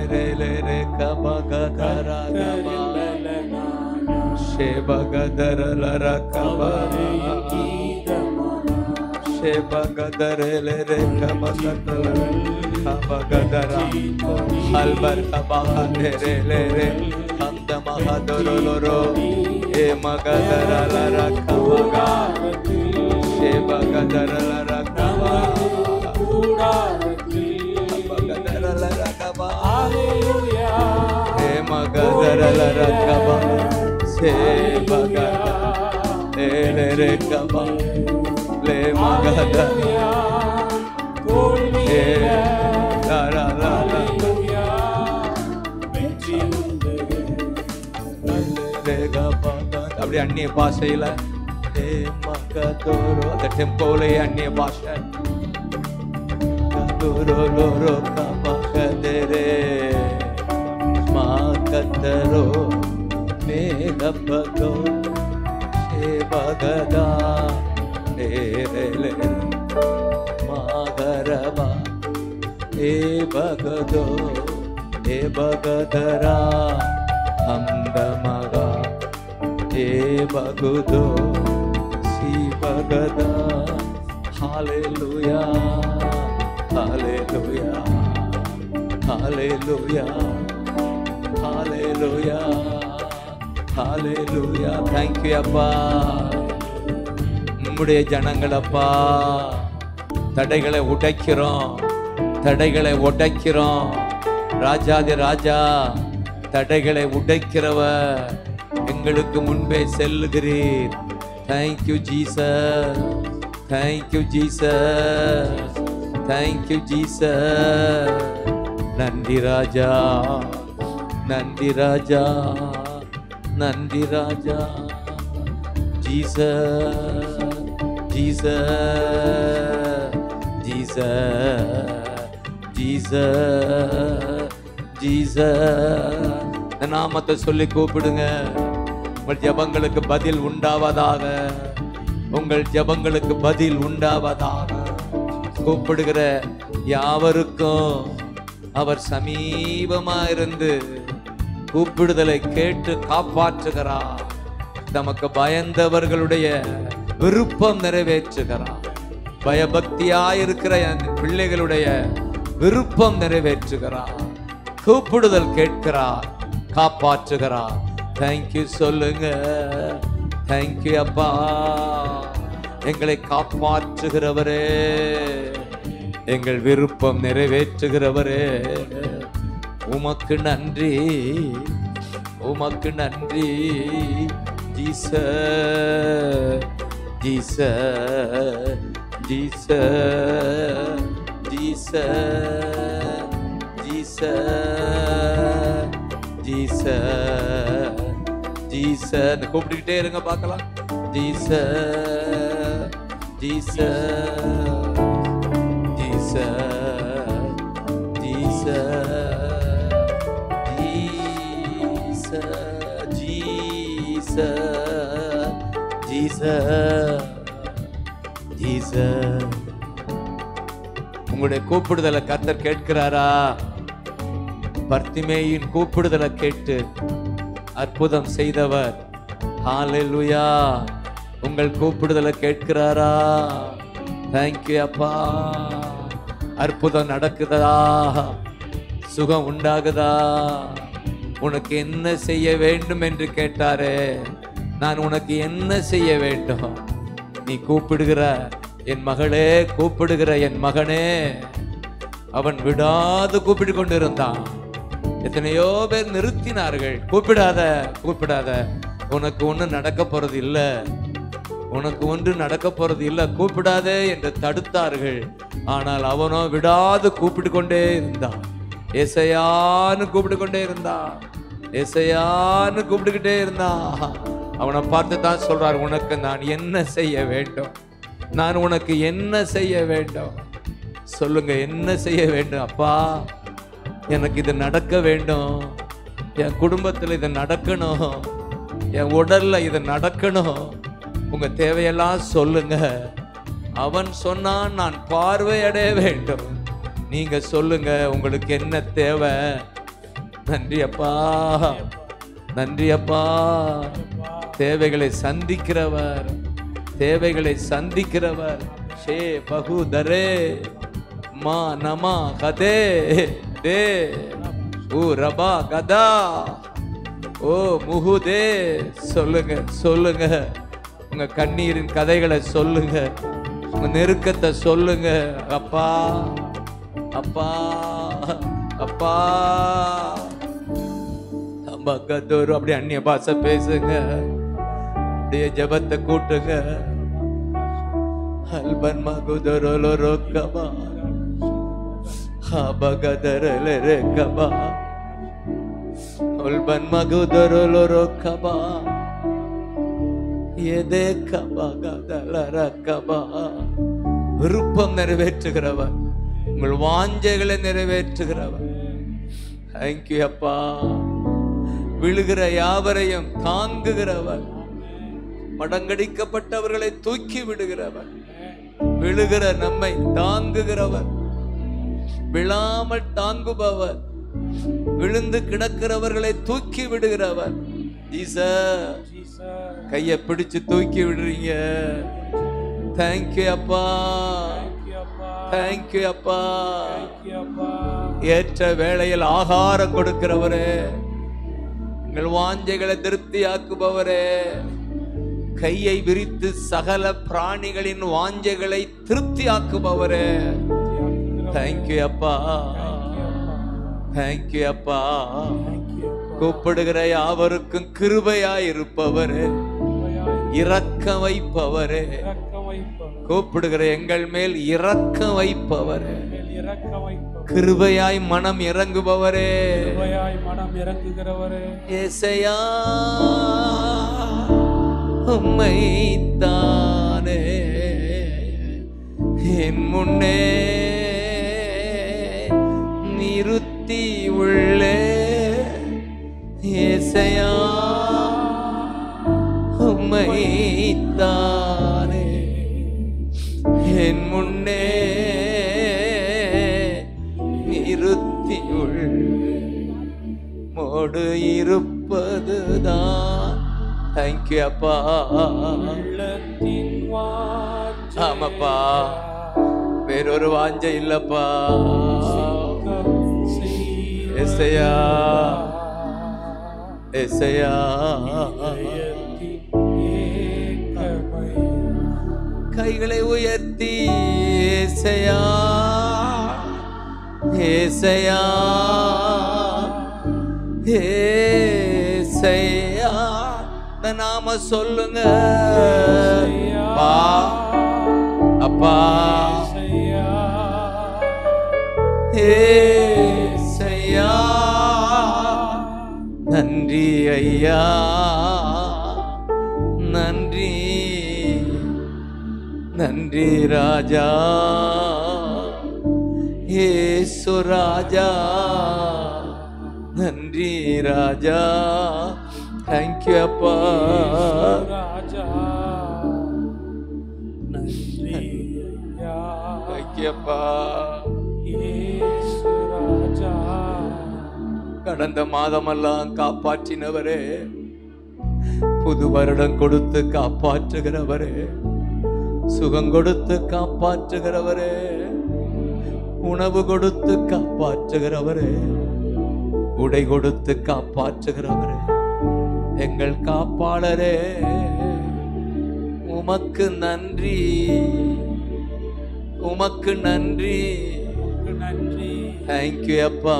re le re ka ba ga ga ra ga ba she ba ga da ra la ra ka ba she ba ga da re le re ka ba ga da la ka ba ga da ra hal bar ka ba ha re re le re ham da ma ha do ro lo ro e ma ga da ra la ra ka ba ga she ba ga da ra la ra ka ba ba ga da ra la ra ka ba e ma ga da ra la ra ka ba she ba ga da e le re ka ba le ma ga da e la la la la அப்படி அந்நிய பாஷையில ஏ மகதோரோ அந்த டெம்போலே அந்நிய பாஷை கதோரோ லோரோ கமகதரே மாகதரோ மேகபகோ ஏ பகதா ஏரேலே மாகரபா ஏ பகதோ ஏ பகதரா ஹம்தமகா ஏ பகுதோ சி பகதா hallelujah hallelujah hallelujah hallelujah hallelujah thank you அப்பா நம்முடைய ஜனங்கள் அப்பா தடைகளை உடைக்கிறோம் தடைகளை உடைக்கிறோம் ராஜாதி ராஜா தடைகளை உடைக்கிறவர் எங்களுக்கு முன்பே செல்லுகிறீர் thank you Jesus thank you Jesus thank you Jesus நன்றி ராஜா நன்றி ராஜா நன்றி ராஜா Jesus Jesus Jesus Jesus Jesus இந்த நாமத்தை சொல்லி கூப்பிடுங்க உங்கள் ஜெபங்களுக்கு பதில் உண்டாவதாக உங்கள் ஜெபங்களுக்கு பதில் உண்டாவதாக கூப்பிடுகிற யாவருக்கும் அவர் சமீபமா இருந்து கூப்பிடுதலை கேட்டு காப்பாற்றுகிறார் தமக்கு பயந்தவர்களுடைய விருப்பம் நிறைவேற்றுகிறார் பயபக்தியாயிருக்கிற என் பிள்ளைகளுடைய விருப்பம் நிறைவேற்றுகிறார் கூப்பிடுதல் கேட்கிறார் காப்பாற்றுகிறார் தேங்க்யூ சொல்லுங்க தேங்க்யூ அப்பா எங்களை காப்பாற்றுகிறவரே எங்கள் விருப்பம் நிறைவேற்றுகிறவரே உமக்கு நன்றி உமக்கு நன்றி ஜீச ஜீச ஜீச ஜீச ஜீச ஜீச ஜீச கூப்பிட்டுக்கிட்டே இருங்க பார்க்கலாம் ஜீச ஜீச ஜீச ஜீச ஜீச ஜீச ஜீச ஜீச உங்களுடைய கூப்பிடுதலை கர்த்தர் கேட்கிறாரா பர்த்திமேயின் கூப்பிடுதலை கேட்டு அற்புதம் செய்தவர் ஹalleluya உங்கள் கூப்பிடுதலை கேட்கிறாரா தேங்க்யூ அப்பா அற்புதம் நடக்குதா சுகம் உண்டாகுதா உனக்கு என்ன செய்ய வேண்டும் என்று கேட்டாரே நான் உனக்கு என்ன செய்ய வேண்டும் நீ கூப்பிடுகிற என் மகளே கூப்பிடுகிற என் மகனே அவன் விடாது கூப்பிட்டு கொண்டிருந்தான் எத்தனையோ பேர் நிறுத்தினார்கள் கூப்பிடாத கூப்பிடாத உனக்கு ஒன்றும் நடக்க போறது இல்ல உனக்கு ஒன்று நடக்க போறது இல்ல கூப்பிடாதே என்று தடுத்தார்கள் ஆனால் அவனோ விடாது கூப்பிட்டு கொண்டே இருந்தான் ஏசையான்னு கூப்பிட்டு கொண்டே இருந்தான் ஏசையான்னு கூப்பிட்டுக்கிட்டே இருந்தான் அவனை பார்த்து தான் சொல்றார் உனக்கு நான் என்ன செய்ய வேண்டும் நான் உனக்கு என்ன செய்ய வேண்டும் சொல்லுங்க என்ன செய்ய வேண்டும் அப்பா எனக்கு இது நடக்க வேண்டும் என் குடும்பத்தில் இது நடக்கணும் என் உடல்ல இது நடக்கணும் உங்க தேவையெல்லாம் சொல்லுங்க அவன் சொன்னான் நான் பார்வையடைய வேண்டும் நீங்க சொல்லுங்க உங்களுக்கு என்ன தேவை நன்றி அப்பா நன்றி அப்பா தேவைகளை சந்திக்கிறவர் தேவைகளை சந்திக்கிறவர் ஷே பகுதரே மா நமா கதே தே ஊ ரபா கதா ஓ முகுதே சொல்லுங்க சொல்லுங்க உங்க கண்ணீரின் கதைகளை சொல்லுங்க உங்க நெருக்கத்தை சொல்லுங்க அப்பா அப்பா அப்பா அம்பக்கத்தோரு அப்படியே அந்நிய பாச பேசுங்க அப்படியே ஜபத்தை கூட்டுங்க அல்பன் மகுதரலோ ரொக்கபா ஹபகதரல ரெக்கபா அல்பன் மகுதரலோ ரொக்கபா எதே கபா கதல ரக்கபா விருப்பம் நிறைவேற்றுகிறவர் உங்கள் வாஞ்சைகளை நிறைவேற்றுகிறவர் தேங்க்யூ அப்பா விழுகிற யாவரையும் தாங்குகிறவர் மடங்கடிக்கப்பட்டவர்களை தூக்கி விடுகிறவர் விழுகிற நம்மை தாங்குகிறவர் விழாமல் தாங்குபவர் விழுந்து கிடக்கிறவர்களை தூக்கி விடுகிறவர் ஜீசஸ் கையை பிடிச்சு தூக்கி விடுறீங்க தேங்க்யூ அப்பா தேங்க்யூ அப்பா ஏற்ற வேளையில் ஆகாரம் கொடுக்கிறவரே உங்கள் வாஞ்சைகளை திருப்தியாக்குபவரே கையை விரித்து சகல பிராணிகளின் வாஞ்சைகளை திருப்தியாக்குபவரே தேங்க்யூ அப்பா தேங்க்யூ அப்பா கூப்பிடுகிற யாவருக்கும் கிருபையாய் இருப்பவரே இரக்க வைப்பவரே கூப்பிடுகிற எங்கள் மேல் இரக்க வைப்பவரே கிருபையாய் மனம் இறங்குபவரே மனம் இறங்குகிறவரே ஏசையா உம்மை தானே என் முன்னே நிறுத்தி உள்ளே ஏசையா உம்மை தானே என் முன்னே நிறுத்தி மோடு இருப்பதுதான் தேங்க்யூ அப்பா உள்ளத்தின் வாஞ்சை ஆமாப்பா வேறொரு வாஞ்சை இல்லப்பா எஸ்ஐயா எஸ்ஐயா கைகளை உயர்த்தி ஏசையா ஏசையா ஏசையா இந்த நாம சொல்லுங்க பா அப்பா ஏசையா நன்றி ஐயா நன்றி நன்றி ராஜா ஏசு ராஜா நன்றி ராஜா தேங்க்யூ அப்பா ராஜா நன்றி ஐயா தேங்க்யூ அப்பா இயேசு ராஜா கடந்த மாதமெல்லாம் காப்பாற்றினவரே புது வருடம் கொடுத்து காப்பாற்றுகிறவரே சுகம் கொடுத்து காப்பாற்றுகிறவரே உணவு கொடுத்து காப்பாற்றுகிறவரே உடை கொடுத்து காப்பாற்றுகிறவரே எங்கள் காப்பாளரே உமக்கு நன்றி உமக்கு நன்றி உமக்கு நன்றி தேங்க்யூ அப்பா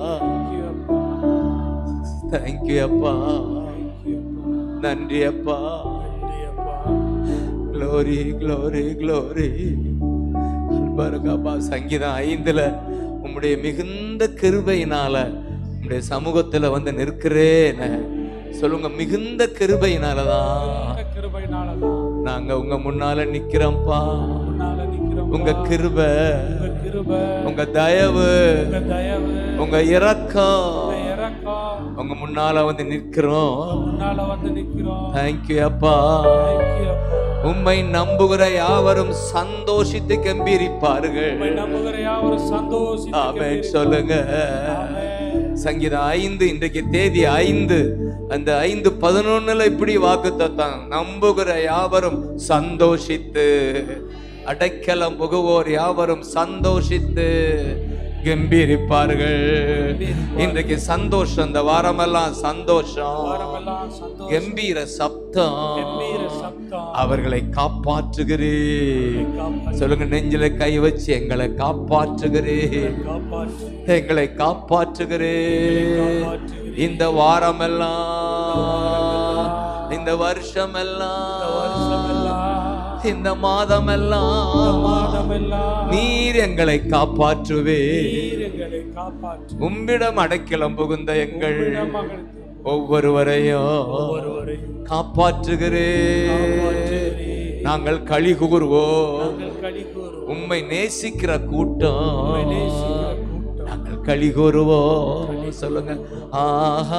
Thank you, அப்பா. தேங்க்யூ அப்பா Thank you, அப்பா. நன்றி அப்பா நன்றி, அப்பா. க்ளோரி க்ளோரி க்ளோரி பாருங்கப்பா சங்கீதம் ஐந்துல உம்முடைய மிகுந்த கிருபையினால உம்முடைய சமூகத்துல வந்து நிற்கிறேன் சொல்லுங்க மிகுந்த கிருபையினாலதான் இந்த கிருபையினாலதான் நாங்க உங்க முன்னால நிக்கிறோம்ப்பா முன்னால நிக்கிறோம் உங்க கிருபை உங்க கிருபை உங்க தயவு உங்க தயவு உங்க இரக்கம் உங்க இரக்கம் உங்க முன்னால வந்து நிற்கிறோம் முன்னால வந்து நிக்கிறோம் தேங்க்யூ அப்பா Thank you, அப்பா. உம்மை நம்புகிற யாவரும் சந்தோஷித்து கம்பீரிப்பார்கள் உம்மை நம்புகிற யாவரும் சந்தோஷித்து ஆமென் கெம்பீரிப்பார்கள். சொல்லுங்க ஆமென். சங்கீதம் ஐந்து இன்றைக்கு தேதி ஐந்து அந்த ஐந்து பதினொன்னுல இப்படி வாக்கு தத்தான் நம்புகிற யாவரும் சந்தோஷித்து அடைக்கலம் புகுவோர் யாவரும் சந்தோஷித்து கம்பீரிப்பார்கள் இன்றைக்கு சந்தோஷம் இந்த வாரமெல்லாம் சந்தோஷம் வாரமெல்லாம் சந்தோஷம் கம்பீர சப்தம் கம்பீர சத்தம் அவர்களை காப்பாற்றுகிறேன் காப்பாற்று சொல்லுங்க நெஞ்சில கை வச்சு எங்களை காப்பாற்றுகிறேன் காப்பாற்று எங்களை காப்பாற்றுகிறேன் இந்த வாரமெல்லாம் இந்த வருஷமெல்லாம் வருஷமெல்லாம் இந்த மாதமெல்லாம் மாதமெல்லாம் நீர் எங்களை காப்பாற்றுவே நீர் எங்களை காப்பாற்று உம்மிடம் அடைக்கலம் புகுந்த எங்கள் மகளுக்கு ஒவ்வொருவரையும் ஒருவரையும் காப்பாற்றுகிறேன் காப்பாற்றுகிறேன். நாங்கள் களி கூறுவோம் நாங்கள் களி கூறுவோம் உம்மை நேசிக்கிற கூட்டம் நேசிக்கிற கூட்டம் நாங்கள் களி கூறுவோம் சொல்லுங்க ஆஹா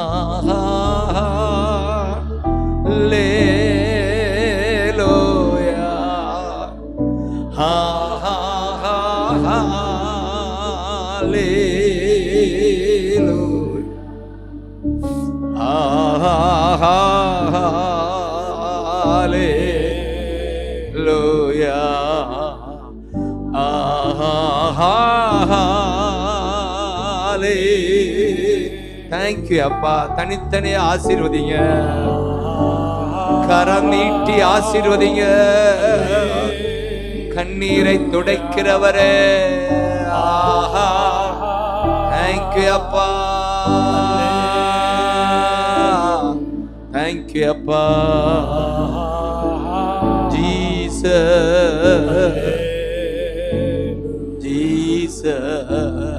லேலோயா ஆஹா லேலோயா Hallelujah. Thank you அப்பா தனித்தனியா ஆசீர்வதிங்க கரம் நீட்டி ஆசீர்வதிங்க கண்ணீரை துடைக்கிறவரே ஆஹா தேங்க்யூ அப்பா தேங்க்யூ அப்பா ஜீசஸ் ஜீசஸ்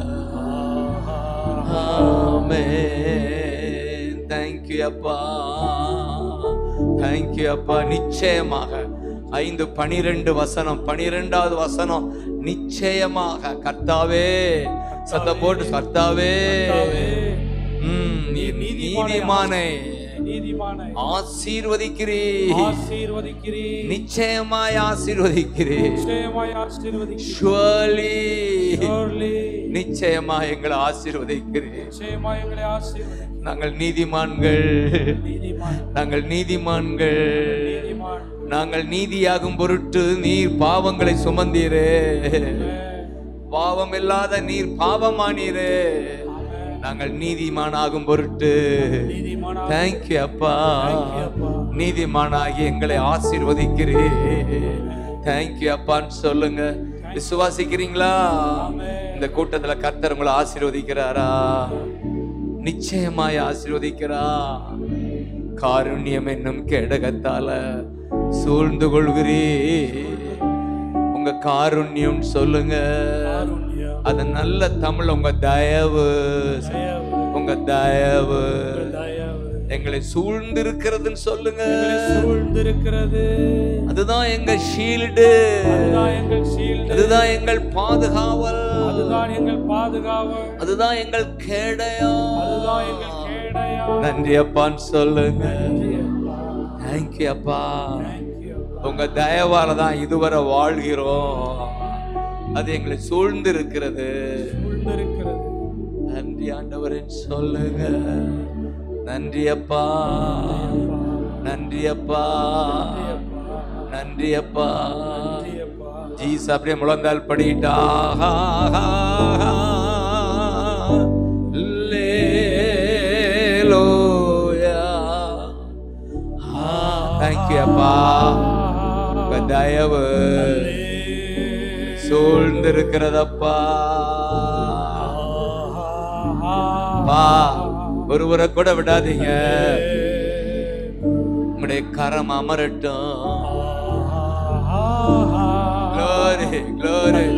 ஆமென் தேங்க்யூ அப்பா தேங்க்யூ அப்பா நிச்சயமாக ஐந்து பனிரெண்டு வசனம் பனிரெண்டாவது வசனம் நிச்சயமாக கர்த்தாவே சத்த போட்டு கர்த்தாவே ம், நீர் நீதிமானை நீதிமானை ஆசீர்வதிக்கிறீ ஆசீர்வதிக்கிறீர் நிச்சயமாய் ஆசீர்வதிக்கிறீ நிச்சயமாய் ஆசீர்வதிக்கிறீர் Surely Surely நிச்சயமா எங்களை ஆசீர்வதிக்கிறீ நிச்சயமாய் எங்களை ஆசீர்வதி நாங்கள் நீதிமான்கள் நீதிமான் நாங்கள் நீதிமான்கள் நீதிமான் நாங்கள் நீதியாகும் பொருட்டு நீர் பாவங்களை சுமந்தீரே பாவம் இல்லாத நீர் பாவமானீரே நாங்கள் நீதிமானாகும் பொருட்டு நீதிமான் தேங்க்யூ அப்பா அப்பா. நீதிமானாகி எங்களை ஆசீர்வதிக்கிறே தேங்க்யூ அப்பான்னு சொல்லுங்க விசுவாசிக்கிறீங்களா இந்த கூட்டத்துல கர்த்தர் உங்களை ஆசீர்வதிக்கிறாரா நிச்சயமாய் ஆசீர்வதிக்கிறா காருண்யம் என்னும் கேடகத்தால சூழ்ந்து கொள்கிறீ உங்க காருண்யம் சொல்லுங்க காருண்யம் அது நல்ல தமிழ் உங்க தயவு தயவு உங்க தயவு தயவு எங்களை சூழ்ந்து இருக்கிறதுன்னு சொல்லுங்க எங்களை சூழ்ந்திருக்கிறது அதுதான் எங்க ஷீல்டு அதுதான் எங்கள் ஷீல்டு அதுதான் எங்கள் பாதுகாவல் அதுதான் எங்கள் பாதுகாவல் அதுதான் எங்கள் கேடயம் அதுதான் எங்கள் கேடயம் நன்றி அப்பான்னு சொல்லுங்க நன்றி அப்பா. தேங்க்யூ அப்பா Thank you. உங்க தயவால தான் இதுவரை வாழ்கிறோம் அது எங்களை சூழ்ந்து இருக்கிறது சூழ்ந்திருக்கிறது நன்றி ஆண்டவரேன்னு சொல்லுங்க நன்றி அப்பா நன்றி அப்பா நன்றி அப்பா நன்றி அப்பா. ஜீஸ் அப்படியே முழந்தால் படிட்டா தேங்க்யூ அப்பா உங்க தயவு சூழ்ந்திருக்கிறதப்பா பா ஒருவரை கூட விடாதீங்க உங்களுடைய கரம் அமரட்டும் glory glory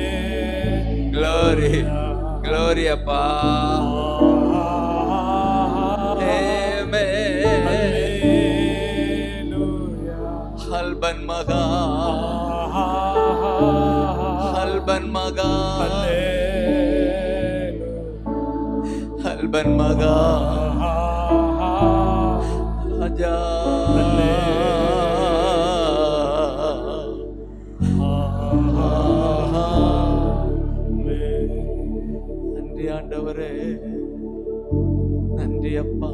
glory glory அப்பா ஹல்பன் மகா ஹல்பன் மகா ஹல்பன் மகா ராஜா நன்றி ஆண்டவரே நன்றி அப்பா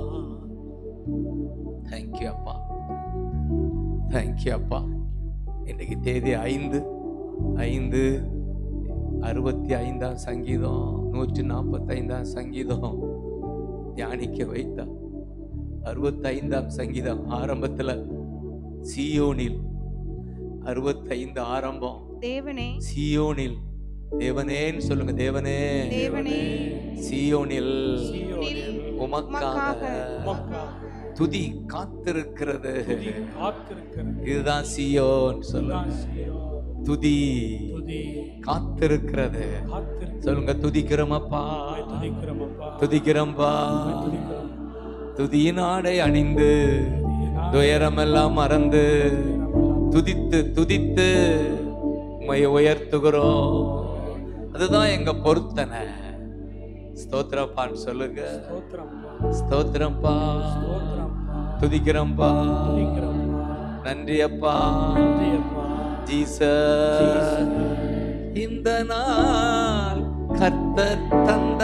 தேங்க்யூ அப்பா தேங்க்யூ அப்பா இன்னைக்கு தேதி ஐந்து ஐந்து அறுபத்தி ஐந்தாம் சங்கீதம் நூற்றி நாற்பத்தைந்தாம் சங்கீதம் தியானிக்க வைத்தா அறுபத்தைந்தாம் சங்கீதம் ஆரம்பத்துல சியோனில் அறுபத்தைந்து ஆரம்பம் தேவனே சியோனில் தேவனேன்னு சொல்லுங்க தேவனே தேவனே சியோனில் சீயோனில் உமக்காக உமக்காக துதி காத்திருக்கிறது துதி காத்திருக்கிறது இதுதான் சியோன் சொல்லுங்க இதுதான் சீயோன். துதி துதி காத்திருக்கிறது காத்திருக்கிறது சொல்லுங்க துதிக்கிறோமப்பா துதிக்கிறோமப்பா துதிக்கிறோம்பா துதிக்கிறோம் துதியின் ஆடை அணிந்து துயரமெல்லாம் மறந்து துதித்து துதித்து உம்மை உயர்த்துகிறோம் அதுதான் எங்க பொருத்தனை ஸ்தோத்திரப்பான்னு சொல்லுங்க ஸ்தோத்திரம்ப்பா ஸ்தோத்திரம்பா ஸ்தோத்திரம்ப்பா துதிக்கிறோம்பா துதிக்கிறோம்ப்பா நன்றி அப்பா நன்றி அப்பா ஜீசஸ் இந்த நாள் கர்த்தர் தந்த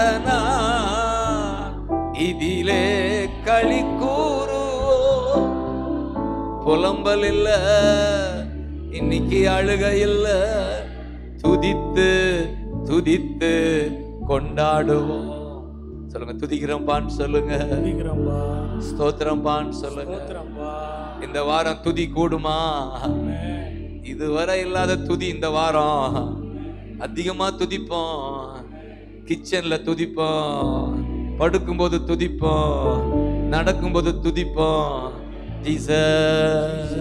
நாள் இதிலே களி கூறுவோம் புலம்பல் இல்ல இன்னைக்கு அழுக இல்ல துதித்து துதித்து கொண்டாடுவோம் சொல்லுங்க துதிக்கிறோம்பான்னு சொல்லுங்க துதிக்கிறோம்ப்பா ஸ்தோத்திரம்பான்னு சொல்லுங்க ஸ்தோத்திரம்ப்பா இந்த வாரம் துதி கூடுமா ஆமென். இதுவரை இல்லாத துதி இந்த வாரம் அதிகமா துதிப்போம் கிச்சன்ல துதிப்போம் படுக்கும்போது துதிப்போம் நடக்கும்போது துதிப்போம் ஜீசஸ்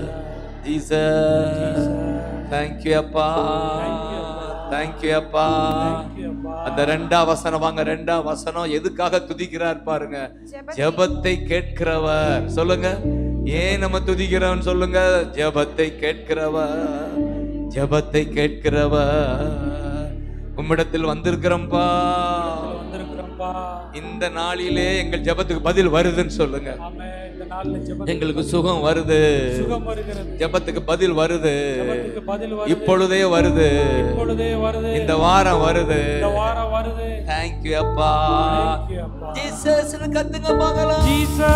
ஜீசஸ் தேங்க்யூ அப்பா தேங்க்யூ அப்பா Thank you, அப்பா. அந்த ரெண்டா வசனம் வாங்க ரெண்டா வசனம் எதுக்காக துதிக்கிறார் பாருங்க ஜெபத்தை கேட்கிறவர் சொல்லுங்க ஏன் நம்ம துதிக்கிறோம் சொல்லுங்க ஜெபத்தை கேட்கிறவர் ஜெபத்தை கேட்கிறவர் உம்மிடத்தில் வந்திருக்கிறோம்பா வந்திருக்கிறோம்ப்பா இந்த நாளிலே எங்கள் ஜெபத்துக்கு பதில் வருதுன்னு சொல்லுங்க ஆமென். இந்த நாள்ல ஜெபம் எங்களுக்கு சுகம் வருது சுகம் வருகிறது ஜெபத்துக்கு பதில் வருது ஜெபத்துக்கு பதில் வருது இப்பொழுதே வருது இப்பொழுதே வருது இந்த வாரம் வருது இந்த வாரம் வருது தேங்க்யூ அப்பா Thank you, அப்பா ஜீசஸ்னு கத்துங்க பார்க்கலாம் ஜீசஸ்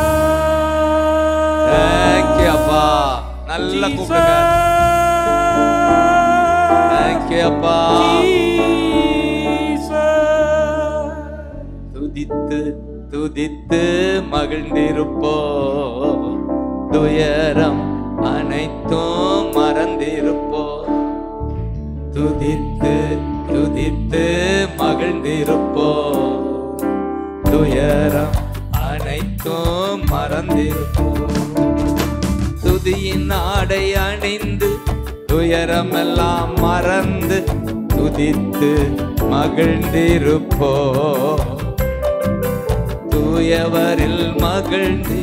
தேங்க்யூ அப்பா நல்லா கூப்பிடுங்க தேங்க்யூ அப்பா துதித்து துதித்து மகிழ்ந்திருப்போ துயரம் அனைத்தும் மறந்திருப்போ துதித்து துதித்து மகிழ்ந்திருப்போ துயரம் அனைத்தும் மறந்திருப்போ துதியின் ஆடை அணிந்து துயரமெல்லாம் மறந்து துதித்து மகிழ்ந்திருப்போ தூயவரில் மகிழ்ந்து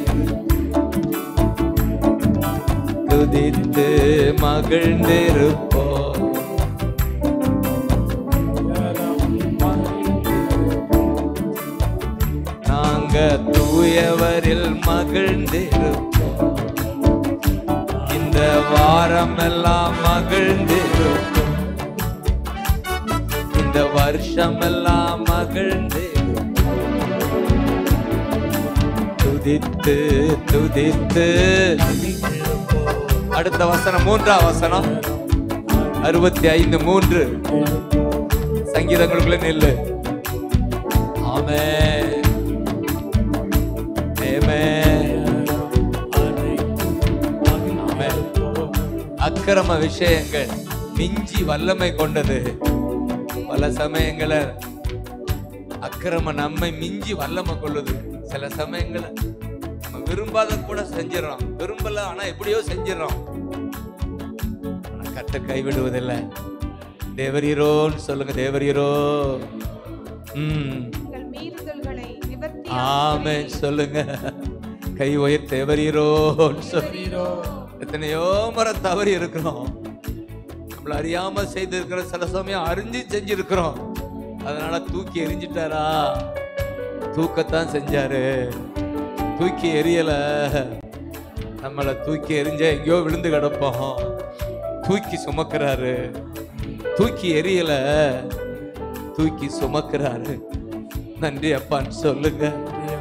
துதித்து மகிழ்ந்திருப்போ நாங்க தூயவரில் மகிழ்ந்திருப்போம் இந்த வாரம் எல்லாம் மகிழ்ந்திருப்போம் இந்த வருஷம் எல்லாம் மகிழ்ந்திருப்போம் துதித்து துதித்து அடுத்த வசனம் மூன்றாம் வசனம் அறுபத்தி ஐந்து மூன்று சங்கீதங்களுக்குள்ள நில்லு ஆமே அக்கிரம விஷயங்கள் மிஞ்சி வல்லமை கொண்டது பல சமயங்கள அக்கிரம நம்மை மிஞ்சி வல்லமை கொள்ளுது சில சமயங்கள நம்ம விரும்பாத கூட செஞ்சிடறோம் விரும்பல ஆனா எப்படியோ செஞ்சிடறோம் ஆனா கட்ட கைவிடுவதில்லை தேவரீரோன்னு சொல்லுங்க தேவரீரோ ம் எங்கள் மீறுதல்களை நிவர்த்தி ஆமே சொல்லுங்க கை உயர் தேவரீரோன்னு சொல்லி எத்தனையோ முறை தவறி இருக்கிறோம் நம்மள அறியாம செய்திருக்கிற சில சமயம் அறிஞ்சு செஞ்சிருக்கிறோம் அதனால தூக்கி எரிஞ்சிட்டாரா தூக்கத்தான் செஞ்சாரு தூக்கி எரியல நம்மளை தூக்கி எரிஞ்சா எங்கேயோ விழுந்து கிடப்போம் தூக்கி சுமக்கிறாரு தூக்கி எரியல தூக்கி சுமக்கிறாரு நன்றி அப்பான்னு சொல்லுங்க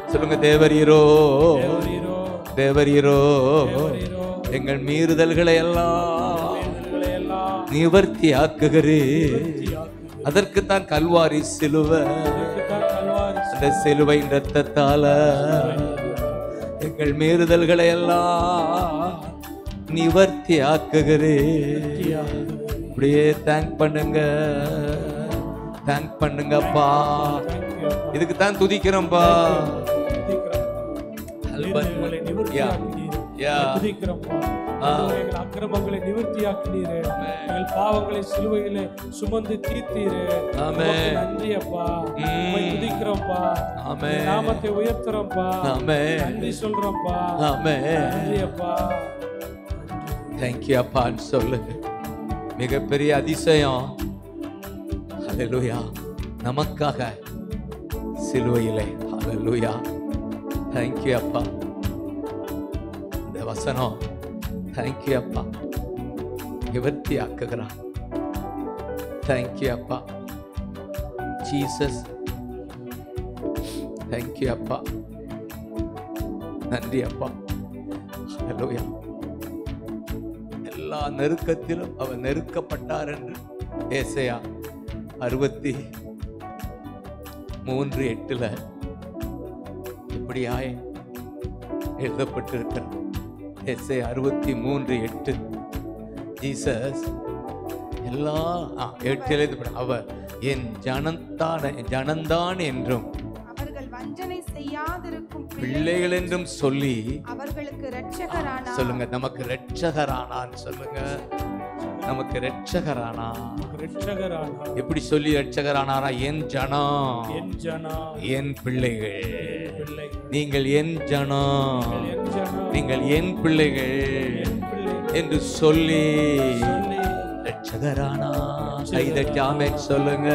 சொல்லுங்க தேவரீரோ தேவரீரோ தேவரீரோ தேவரீரோ எங்கள் மீறுதல்களை எல்லாம் மீறுதல்களை எல்லாம் நிவர்த்தி ஆக்குகிறே நிவர்த்தியாக்கு. அதற்கு தான் கல்வாரி சிலுவை அதற்குத்தான் கல்வாரி அந்த சிலுவையின் ரத்தத்தால எங்கள் மீறுதல்களை எல்லாம் நிவர்த்தி ஆக்குகிறே சிலுவையாக்கு. அப்படியே தேங்க் பண்ணுங்க தேங்க் பண்ணுங்கப்பா Thank you. இதுக்கு தான் துதிக்கிறோம்ப்பா துதிக்கிறோம். மீறுதல்களை நிவர்த்தியாக்கினீர். Yeah. துதிக்கிறோம்ப்பா. ஆ. ஆண்டவரே, எங்கள் அக்கிரமங்களை நிவர்த்தியாக்கினீரே எங்கள் பாவங்களை சிலுவையிலே சுமந்து தீர்த்தீரே ஆமென். உமக்கு நன்றி அப்பா ம். உம்மை துதிக்கிறோம்ப்பா ஆமென். உம்முடைய நாமத்தை உயர்த்துறோம்ப்பா ஆமென். நன்றி சொல்றோம்ப்பா ஆமென். நன்றி அப்பா தேங்க்யூ அப்பான்னு சொல்லு மிகப்பெரிய அதிசயம் ஹalleluya நமக்காக சிலுவையிலே ஹalleluya தேங்க்யூ அப்பா இந்த வசனம் தேங்க்யூ அப்பா நிவர்த்தி ஆக்குகிறான் தேங்க்யூ அப்பா ஜீசஸ் தேங்க்யூ அப்பா நன்றி அப்பா ஹalleluya எல்லா நெருக்கத்திலும் அவர் நெருக்கப்பட்டார் என்று ஏசையா அறுபத்தி மூன்று எட்டுல இப்படியாய் எழுதப்பட்டிருக்கிறது ஏசையா அறுபத்தி மூன்று எட்டு ஜீசஸ் எல்லா ஆ, எட்டில் எழுதப்பட அவர் என் ஜனந்தான் ஜனந்தான் என்றும் அவர்கள் வஞ்சனை செய்யாதிருக்கும் பிள்ளைகள் என்றும் சொல்லி அவர்களுக்கு இரட்சகரானார் சொல்லுங்க நமக்கு ரட்சகரானான்னு சொல்லுங்க நமக்கு ரட்சகரானா ரட்சகரானா எப்படி சொல்லி ரட்சகரானாரா என் ஜனம் என் ஜனா என் பிள்ளைகள் பிள்ளை நீங்கள் என் ஜனம் என் ஜனா நீங்கள் என் பிள்ளைகள் என் பிள்ளை என்று சொல்லி சொல்லி ரட்சகரானா கைதட்டி ஆமென் சொல்லுங்க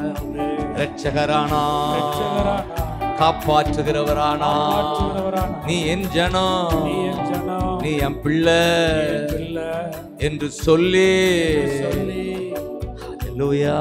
ரட்சகரானா ரட்சகரானா காப்பாற்றுகிறவரானா காப்பாற்றுகிறவரானா நீ என் ஜனம் நீ என் ஜனா நீ என் பிள்ளை பிள்ளை என்று சொல்லி சொல்லி ஹalleluya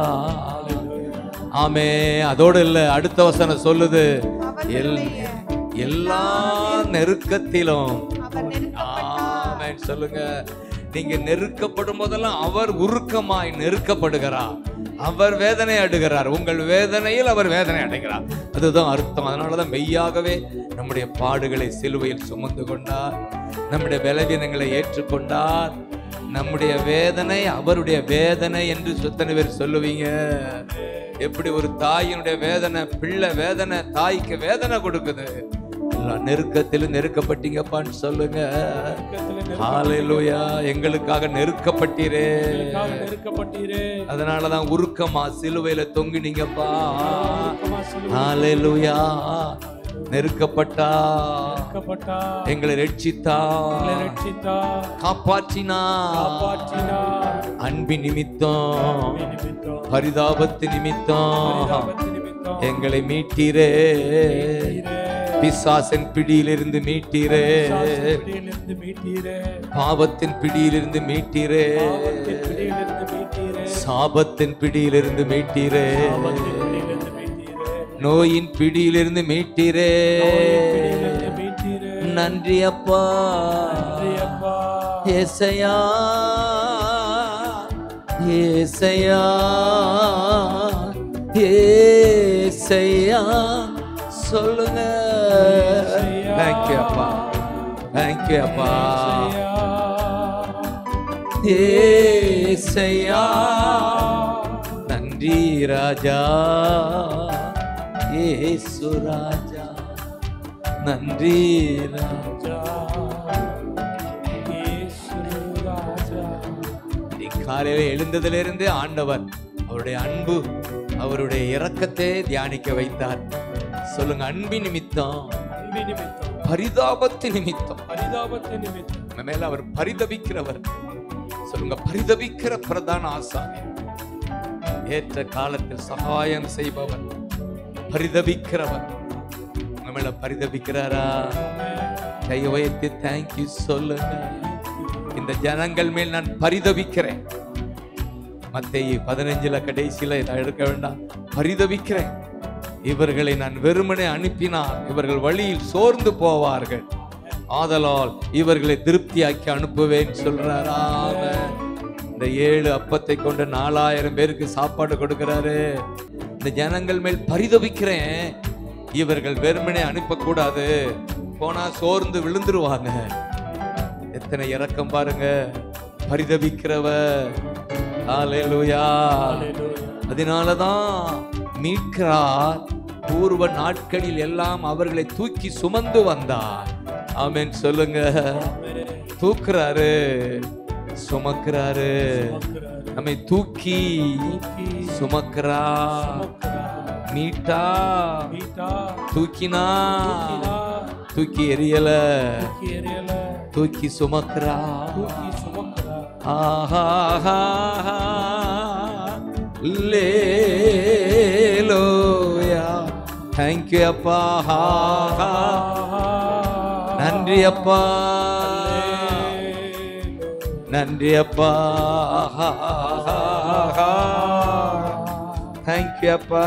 ஆமே அதோடு இல்ல அடுத்த வசனம் சொல்லுது எல் எல்லா நெருக்கத்திலும் அவர் நெருக்கப்பட்டார் ஆமென் சொல்லுங்க நீங்க நெருக்கப்படும் போதெல்லாம் அவர் உருக்கமாய் நெருக்கப்படுகிறார் அவர் வேதனை அடுகிறார் உங்கள் வேதனையில் அவர் வேதனை அடைகிறார் அதுதான் அர்த்தம் அதனாலதான் மெய்யாகவே நம்முடைய பாடுகளை சிலுவையில் சுமந்து கொண்டார் நம்முடைய பலவீனங்களை ஏற்றுக்கொண்டார் நம்முடைய வேதனை அவருடைய வேதனை என்று சுத்தனை பேர் சொல்லுவீங்க எப்படி ஒரு தாயினுடைய வேதனை பிள்ளை வேதனை தாய்க்கு வேதனை கொடுக்குது எல்லா நெருக்கத்திலும் நெருக்கப்பட்டீங்கப்பான்னு சொல்லுங்க நெருக்கத்திலே ஹalleluya எங்களுக்காக நெருக்கப்பட்டீரே நெருக்கமாக நெருக்கப்பட்டீரே அதனாலதான் உருக்கமா சிலுவையில தொங்குனீங்கப்பா உருக்கமா சிலுவையில் ஹalleluya நெருக்கப்பட்டா நெருக்கப்பட்டா எங்களை ரட்சித்தா எங்களை ரட்சித்தா காப்பாற்றினா காப்பாற்றினா அன்பின் நிமித்தம் நிமித்தம் பரிதாபத்து நிமித்தம் பரிதாபத்து நிமித்தம் எங்களை மீட்டீரே மீட்டீரே. பிசாசின் பிடியிலிருந்து மீட்டீரே சாசின் பிடியிலிருந்து மீட்டீரே பாவத்தின் பிடியிலிருந்து மீட்டீரே பாவத்தின் பிடியிலிருந்து மீட்டீரே சாபத்தின் பிடியிலிருந்து மீட்டீரே பாவத்தின் பிடியிலிருந்து மீட்டீரே நோயின் பிடியிலிருந்து மீட்டீரே பிடியிலிருந்து மீட்டீரே நன்றி அப்பா நன்றி அப்பா ஏசையா ஏசையா ஏசையா சொல்லுங்க தேங்க்யூ அப்பா தேங்க்யூ அப்பா ஏசையா நன்றி ராஜா ஏசு ராஜா நன்றி ராஜா காலையில எழுந்ததிலிருந்தே ஆண்டவர் அவருடைய அன்பு அவருடைய இரக்கத்தை தியானிக்க வைத்தார் சொல்லுங்க அன்பின் நிமித்தம் அன்பி நிமித்தம் பரிதாபத்து நிமித்தம் பரிதாபத்தை நிமித்தம் நம்ம மேல அவர் பரிதபிக்கிறவர் சொல்லுங்க பரிதபிக்கிற பிரதான ஆசாமி ஏற்ற காலத்தில் சகாயம் செய்பவர் பரிதபிக்கிறவர் உங்க மேல பரிதபிக்கிறாரா கை உயர்த்தி தேங்க்யூ சொல்லுங்க இந்த ஜனங்கள் மேல் நான் பரிதபிக்கிறேன் மத்தேயு பதினஞ்சுல கடைசியில இதை எடுக்க வேண்டாம் பரிதபிக்கிறேன் இவர்களை நான் வெறுமனே அனுப்பினால் இவர்கள் வழியில் சோர்ந்து போவார்கள் ஆதலால் இவர்களை திருப்தியாக்கி அனுப்புவேன் சொல்றார் ஆமென். இந்த ஏழு அப்பத்தை கொண்டு நாலாயிரம் பேருக்கு சாப்பாடு கொடுக்கிறாரு இந்த ஜனங்கள் மேல் பரிதபிக்கிறேன் இவர்கள் வெறுமனே அனுப்பக்கூடாது போனா சோர்ந்து விழுந்துருவாங்க எத்தனை இரக்கம் பாருங்க பரிதபிக்கிறவ ஹalleluya அதனாலதான் மீட்கிறார் பூர்வ நாட்களில் எல்லாம் அவர்களை தூக்கி சுமந்து வந்தார் ஆமென் சொல்லுங்க தூக்குறாரு சுமக்கிறாரு நம்மை தூக்கி சுமக்கிறா மீட்டா தூக்கினா தூக்கி எரியல தூக்கி சுமக்கிறா ஆஹா லேலோயா தேங்க்யூ அப்பா ஆஹா. நன்றி அப்பா நன்றி அப்பா தேங்க்யூ அப்பா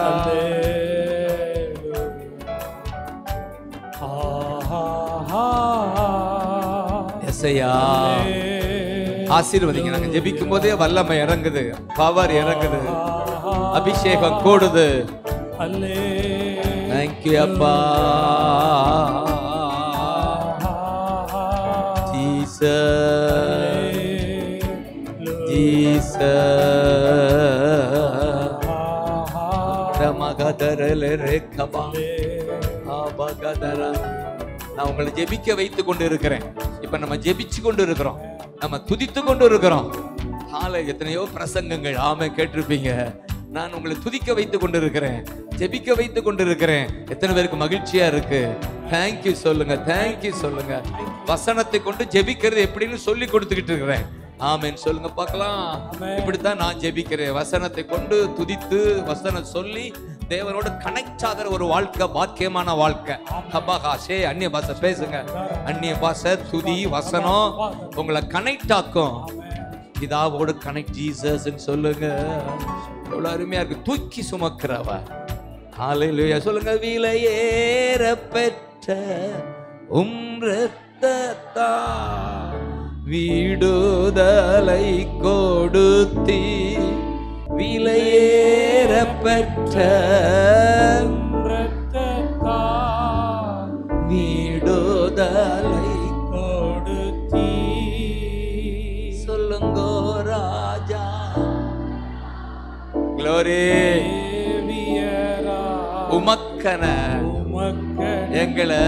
எஸ்ஐயா ஆசீர்வதிங்க நாங்க ஜெபிக்கும் போதே வல்லமை இறங்குது பவர் இறங்குது அபிஷேகம் கூடுது தேங்க்யூ அப்பா ஜீசஸ் ஜீசஸ் ரமகதரல ரேக்கபா ஆபகதரா நான் உங்களை ஜெபிக்க வைத்து கொண்டு இருக்கிறேன் இப்ப நம்ம ஜெபிச்சு கொண்டு இருக்கிறோம் நம்ம துதித்து கொண்டு இருக்கிறோம் காலை எத்தனையோ பிரசங்கங்கள் ஆமை கேட்டிருப்பீங்க நான் உங்களை துதிக்க வைத்து கொண்டு இருக்கிறேன் ஜெபிக்க வைத்து கொண்டு இருக்கிறேன் எத்தனை பேருக்கு மகிழ்ச்சியா இருக்கு தேங்க்யூ சொல்லுங்க தேங்க்யூ சொல்லுங்க வசனத்தை கொண்டு ஜெபிக்கிறது எப்படின்னு சொல்லி கொடுத்துக்கிட்டு இருக்கிறேன் ஆமென் சொல்லுங்க பார்க்கலாம் இப்படித்தான் நான் ஜெபிக்கிறேன் வசனத்தை கொண்டு துதித்து வசனம் சொல்லி தேவனோட கனெக்ட் ஆகிற ஒரு வாழ்க்கை பாக்கியமான வாழ்க்கை ஹபாகாஷே அந்நிய பாஷை பேசுங்க அந்நிய பாஷை துதி வசனம் உங்களை கனெக்ட் ஆக்கும் பிதாவோடு கனெக்ட் ஜீசஸ் சொல்லுங்க எவ்வளவு அருமையா இருக்கு தூக்கி சுமக்கிறவ ஹalleluya சொல்லுங்க விலையேற பெற்ற உம் இரத்தத்தா விடுதலை கொடுத்தி விலையேற பெற்ற விடுதலை சொல்லுங்கோ ராஜா க்ளோரி உமக்கன எங்களை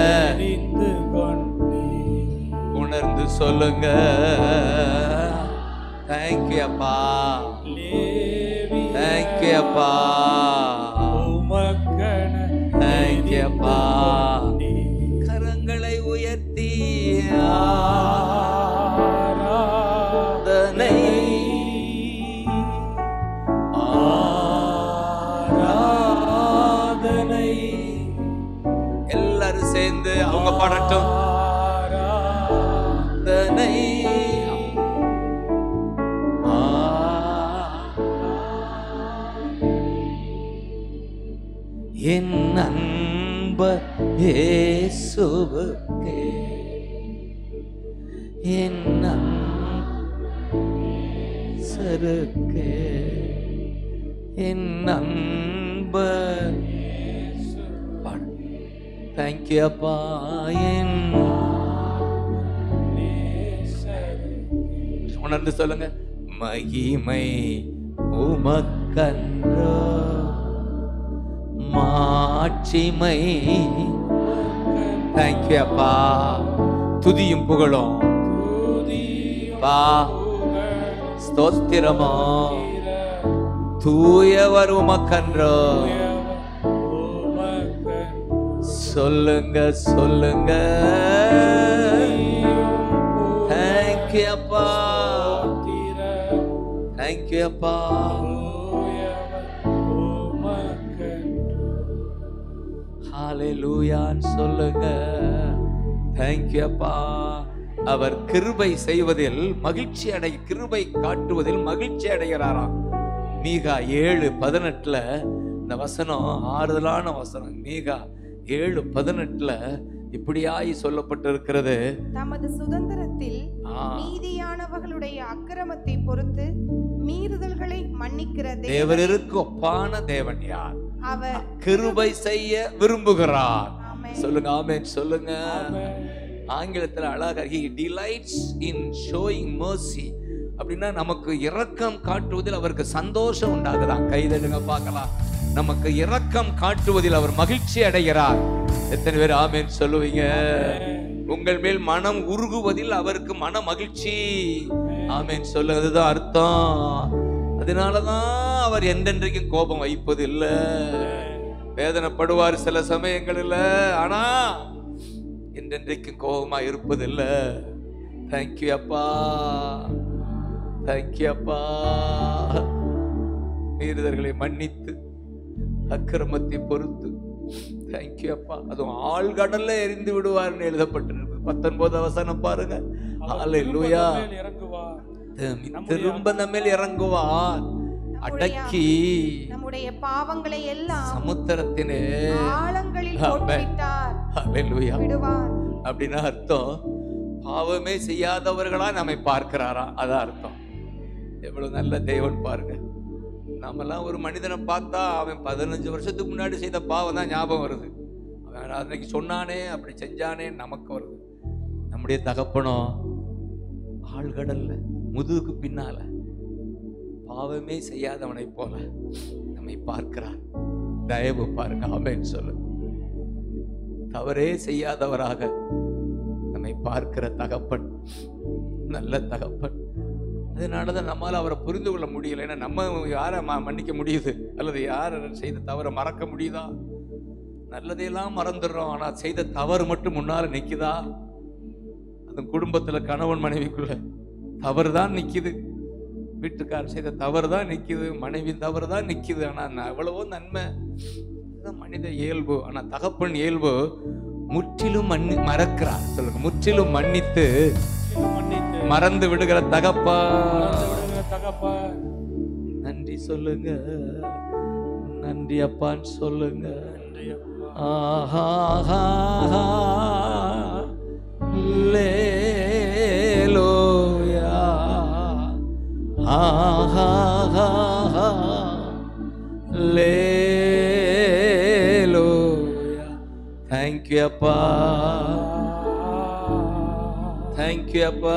உணர்ந்து சொல்லுங்க தேங்க்யூ அப்பா தேங்க்யூ அப்பா தேங்க்யூ அப்பா கரங்களை உயர்த்தி ஆராதனை எல்லாரும் சேர்ந்து அவங்க பாடட்டும் ஆராதனை என் அன்ப இயேசுவுக்கே என் சருக்கே என் அன்ப தேங்க்யூ அப்பா என் உணர்ந்து சொல்லுங்க மகிமை உமக்கன்றோ மாட்சிமை தேங்க்யூ அப்பா துதியும் புகழும் பா ஸ்தோத்திரமோ தூயவர் உமக்கன்றோ சொல்லுங்க சொல்லுங்க தேங்க்யூ அப்பா தேங்க்யூ அப்பா ஹalleluyaன்னு சொல்லுங்க தேங்க்யூ அப்பா அவர் கிருபை செய்வதில் மகிழ்ச்சி அடை கிருபை காட்டுவதில் மகிழ்ச்சி அடைகிறாராம் மீகா ஏழு பதினெட்டுல இந்த வசனம் ஆறுதலான வசனம் மீகா ஏழு பதினெட்டுல இப்படியாய் சொல்லப்பட்டிருக்கிறது தமது சுதந்திரத்தில் ஆ, நீதியானவர்களுடைய அக்கிரமத்தை பொறுத்து மீறுதல்களை மன்னிக்கிற தேவன் தேவருக்கு ஒப்பான தேவன் யார் அவர் கிருபை செய்ய விரும்புகிறார் ஆமென். சொல்லுங்க ஆமென் சொல்லுங்க ஆமென். ஆங்கிலத்துல அழகா he delights in showing mercy அப்படின்னா நமக்கு இரக்கம் காட்டுவதில் அவருக்கு சந்தோஷம் உண்டாகுதான் கைதடுங்க பார்க்கலாம் நமக்கு இரக்கம் காட்டுவதில் அவர் மகிழ்ச்சி அடைகிறார் எத்தனை பேர் ஆமென் சொல்லுவீங்க உங்கள் மேல் மனம் உருகுவதில் அவருக்கு மன மகிழ்ச்சி ஆமென் சொல்லுங்க அதுதான் அர்த்தம் அதனாலதான் அவர் என்றென்றைக்கும் கோபம் வைப்பது இல்ல வேதனைப்படுவார் சில சமயங்களில் ஆனா என்றென்றைக்கும் கோபமா இருப்பது இல்ல தேங்க்யூ அப்பா தேங்க்யூ அப்பா மீறுதல்களை மன்னித்து அக்கிரமத்தை பொறுத்து தேங்க்யூ அப்பா அதுவும் ஆழ்கடல்ல எரிந்து விடுவார்னு எழுதப்பட்டிருக்கு பத்தொன்பது வசனம் பாருங்க அவர் அல்லேலூயா திரும்ப நம்மேல் இறங்குவார் திரும்ப நம்மேல் இறங்குவார் அடக்கி நம்முடைய பாவங்களை எல்லாம் சமுத்திரத்தினே ஆழங்களில் ஆமென். போட்டுவிட்டார் அல்லேலூயா விடுவார் அப்படின்னா அர்த்தம் பாவமே செய்யாதவர்களா நம்மை பார்க்கிறாரா அதான் அர்த்தம் எவ்வளவு நல்ல தேவன் பாருங்க நாமெல்லாம் ஒரு மனிதனை பார்த்தா அவன் பதினஞ்சு வருஷத்துக்கு முன்னாடி செய்த பாவம் தான் ஞாபகம் வருது அவன் அன்னைக்கு சொன்னானே அப்படி செஞ்சானே நமக்கு வருது நம்முடைய தகப்பனோ ஆழ்கடல்ல முதுகுக்கு பின்னால பாவமே செய்யாதவனை போல நம்மை பார்க்கிறார் தயவு பாருங்க ஆமென் சொல்லு தவறே செய்யாதவராக நம்மை பார்க்கிற தகப்பன் நல்ல தகப்பன் அதனாலதான் நம்மால அவரை புரிந்து கொள்ள முடியல ஏன்னா நம்ம யாரை ம- மன்னிக்க முடியுது அல்லது யார் செய்த தவறை மறக்க முடியுதா நல்லதையெல்லாம் மறந்துடுறோம் ஆனா செய்த தவறு மட்டும் முன்னால நிக்குதா அது குடும்பத்துல கணவன் மனைவிக்குள்ள தவறு தான் நிக்குது வீட்டுக்காரர் செய்த தவறு தான் நிக்குது மனைவி தவறு தான் நிக்குது ஆனா ந- எவ்வளவோ நன்மை இதுதான் மனித இயல்பு ஆனா தகப்பன் இயல்பு முற்றிலும் மன்னி மறக்கிறார் சொல்லுங்க முற்றிலும் மன்னித்து இது மன்னித்து மறந்து விடுகிற தகப்பா மறந்து விடுகிற தகப்பன் நன்றி சொல்லுங்க நன்றி அப்பான்னு சொல்லுங்க நன்றி அப்பா. ஆஹா லேலோயா ஆஹா லேலோயா தேங்க்யூ அப்பா தேங்க்யூ அப்பா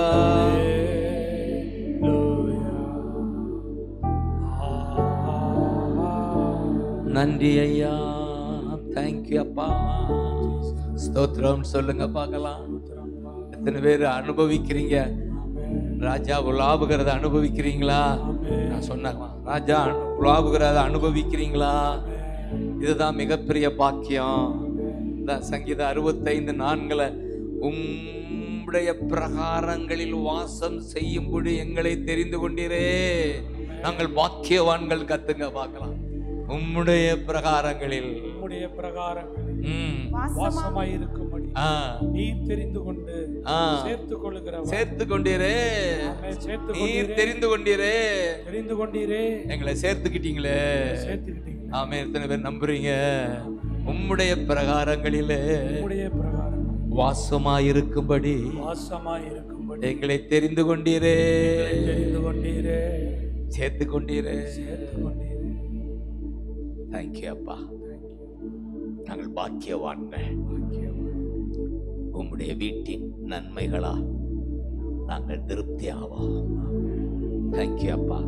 நன்றி ஐயா தேங்க்யூ அப்பா ஸ்தோத்திரம் சொல்லுங்க பார்க்கலாம் எத்தனை பேர் அனுபவிக்கிறீங்க ராஜா உலாவுகிறத அனுபவிக்கிறீங்களா நான் சொன்னேன் ராஜா உலாவுகிறத அனுபவிக்கிறீங்களா இதுதான் மிகப்பெரிய பாக்கியம் இந்த சங்கீத அறுபத்தைந்து நான்குல உம்முடைய பிரகாரங்களில் வாசம் செய்யும்படி எங்களை தெரிந்து கொண்டீரே நாங்கள் பாக்கியவான்கள் கத்துங்க பார்க்கலாம் உம்முடைய பிரகாரங்களில் உம்முடைய பிரகாரங்களில் ம் வாசமா வாசமாய் இருக்கும்படி ஆ நீர் தெரிந்து கொண்டு ஆ சேர்த்துக் கொள்ளுகிறவர் சேர்த்து கொண்டீரே ஆமென். சேர்த்து நீர் கொண்டீரே தெரிந்து கொண்டீரே தெரிந்து கொண்டீரே எங்களை சேர்த்துக்கிட்டீங்களே சேர்த்துக்கிட்டீங்க ஆமே எத்தனை பேர் நம்புறீங்க உம்முடைய பிரகாரங்களிலே உம்முடைய பிரகாரம் வாசமாயிருக்கும்படி வாசமாய் இருக்கும்படி எங்களை தெரிந்து கொண்டீரே தெரிந்து கொண்டீரே சேர்த்து கொண்டீரே சேர்த்து கொண்டீரே தேங்க்யூ அப்பா நாங்கள் பாக்கியவான்கள் உம்முடைய வீட்டின் நன்மைகளா நாங்கள் திருப்தி ஆவோம் தேங்க்யூ அப்பா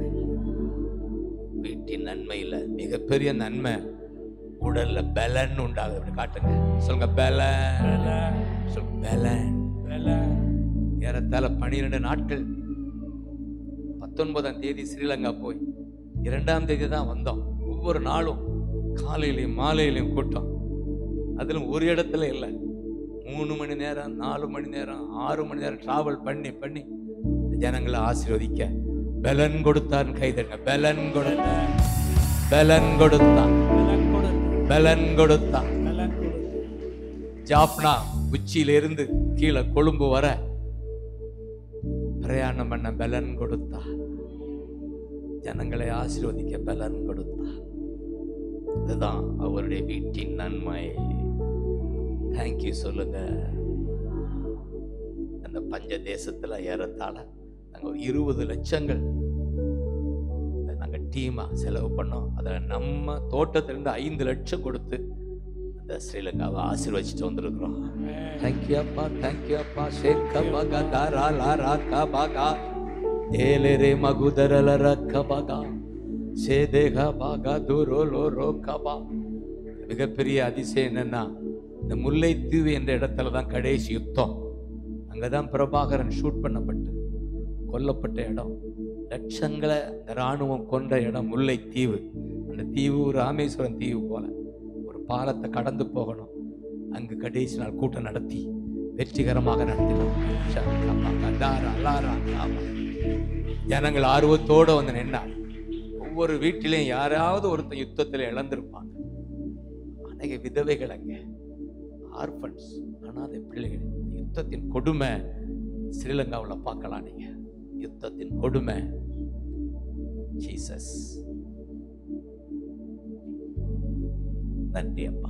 வீட்டின் நன்மையில மிகப்பெரிய நன்மை உடல்ல பலன் உண்டாகுது அப்படி காட்டுங்க சொல்லுங்க பலன் வேலை சொல்லுங்க பலன் வேலை ஏறத்தாழ பன்னிரெண்டு நாட்கள் பத்தொன்பதாம் தேதி ஸ்ரீலங்கா போய் இரண்டாம் தேதி தான் வந்தோம் ஒவ்வொரு நாளும் காலையிலையும் மாலையிலையும் கூட்டம் அதிலும் ஒரு இடத்துல இல்லை மூணு மணி நேரம் நாலு மணி நேரம் ஆறு மணி நேரம் டிராவல் பண்ணி பண்ணி இந்த ஜனங்களை ஆசீர்வதிக்க பலன் கொடுத்தான் கைதங்க பலன் கொடுத்தான் பலன் கொடுத்தான் பலன் கொடுத்து பலன் கொடுத்தான் பலன் கொடுத்து ஜாப்னா உச்சியிலிருந்து கீழே கொழும்பு வர பிரயாணம் பண்ண பலன் கொடுத்தா ஜனங்களை ஆசீர்வதிக்க பலன் கொடுத்தா அதுதான் அவருடைய வீட்டின் நன்மை தேங்க்யூ சொல்லுங்க அந்த பஞ்ச தேசத்துல ஏறத்தாழ நாங்க ஒரு இருபது லட்சங்கள் இந்த நாங்க டீமா செலவு பண்ணோம் அதுல நம்ம தோட்டத்திலிருந்து ஐந்து லட்சம் கொடுத்து அந்த ஸ்ரீலங்காவை ஆசீர்வச்சிட்டு வந்திருக்கிறோம் தேங்க்யூ அப்பா தேங்க்யூ அப்பா ஷேக்க பகா தாரா லாரா கா பகா ஏலேரே மகுதரல ரக்க பகா சேதேக பாகா தூரோ லோரோ கபா மிகப்பெரிய அதிசயம் என்னன்னா இந்த முல்லைத்தீவு என்ற இடத்துல தான் கடைசி யுத்தம் அங்கதான் பிரபாகரன் ஷூட் பண்ணப்பட்டு கொல்லப்பட்ட இடம் லட்சங்களை இந்த இராணுவம் கொன்ற இடம் முல்லைத்தீவு அந்த தீவு ஒரு ராமேஸ்வரம் தீவு போல ஒரு பாலத்தை கடந்து போகணும் அங்கு கடைசி நாள் கூட்டம் நடத்தி வெற்றிகரமாக நடத்தினோம் ஷக்கமா, கதாரா, லாரா, காமா. ஜனங்கள் ஆர்வத்தோட வந்து நின்னார் ஒவ்வொரு வீட்டிலையும் யாராவது ஒருத்தன் யுத்தத்தில் இழந்திருப்பாங்க அநேக விதவைகள் அங்க ஆர்பன்ஸ் அனாதை பிள்ளைகள் இந்த யுத்தத்தின் கொடுமை ஸ்ரீலங்காவில் பார்க்கலாம் நீங்க யுத்தத்தின் கொடுமை ஜீசஸ் நன்றி அப்பா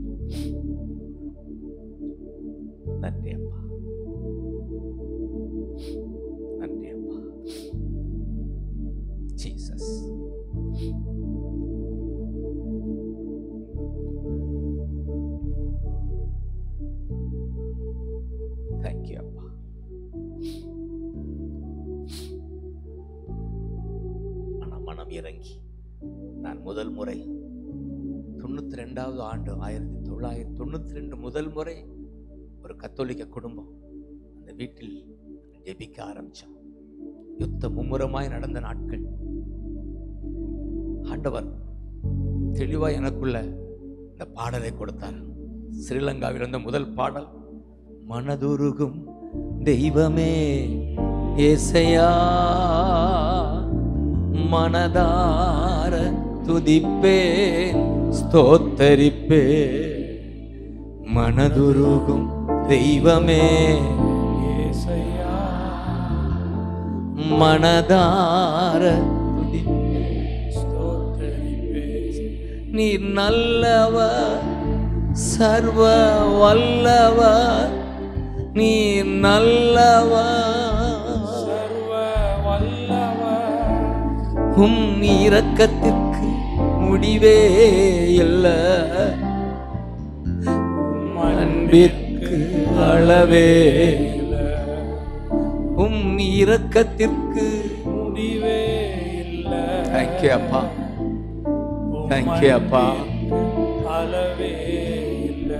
நன்றி அப்பா நன்றி அப்பா ஜீசஸ் தேங்க்யூ அப்பா ஆனா மனம் இறங்கி நான் முதல் முறை தொண்ணூத்தி ரெண்டாவது ஆண்டு ஆயிரத்தி தொள்ளாயிரத்தி தொண்ணூத்தி ரெண்டு முதல் முறை ஒரு கத்தோலிக்க குடும்பம் அந்த வீட்டில் ஜெபிக்க ஆரம்பிச்சோம் யுத்தம் மும்முரமாய் நடந்த நாட்கள் ஆண்டவர் தெளிவா எனக்குள்ள இந்த பாடலை கொடுத்தார் ஸ்ரீலங்காவில் இருந்த முதல் பாடல் மனதுருகும் தெய்வமே ஏசையா மனதார துதிப்பேன் ஸ்தோத்தரிப்பேன் மனதுருகும் தெய்வமே ஏசையா மனதார துதிப்பேன் ஸ்தோத்தரிப்பேன் நீர் நல்லவர் சர்வ வல்லவர் நீர் நல்லவர் சர்வ வல்லவர் உம் இரக்கத்திற்கு முடிவே இல்லை அன்பிற்கு அளவே இல்லை உம் இரக்கத்திற்கு முடிவே இல்லை தேங்க்யூ அப்பா தேங்க்யூ அப்பா அளவே இல்லை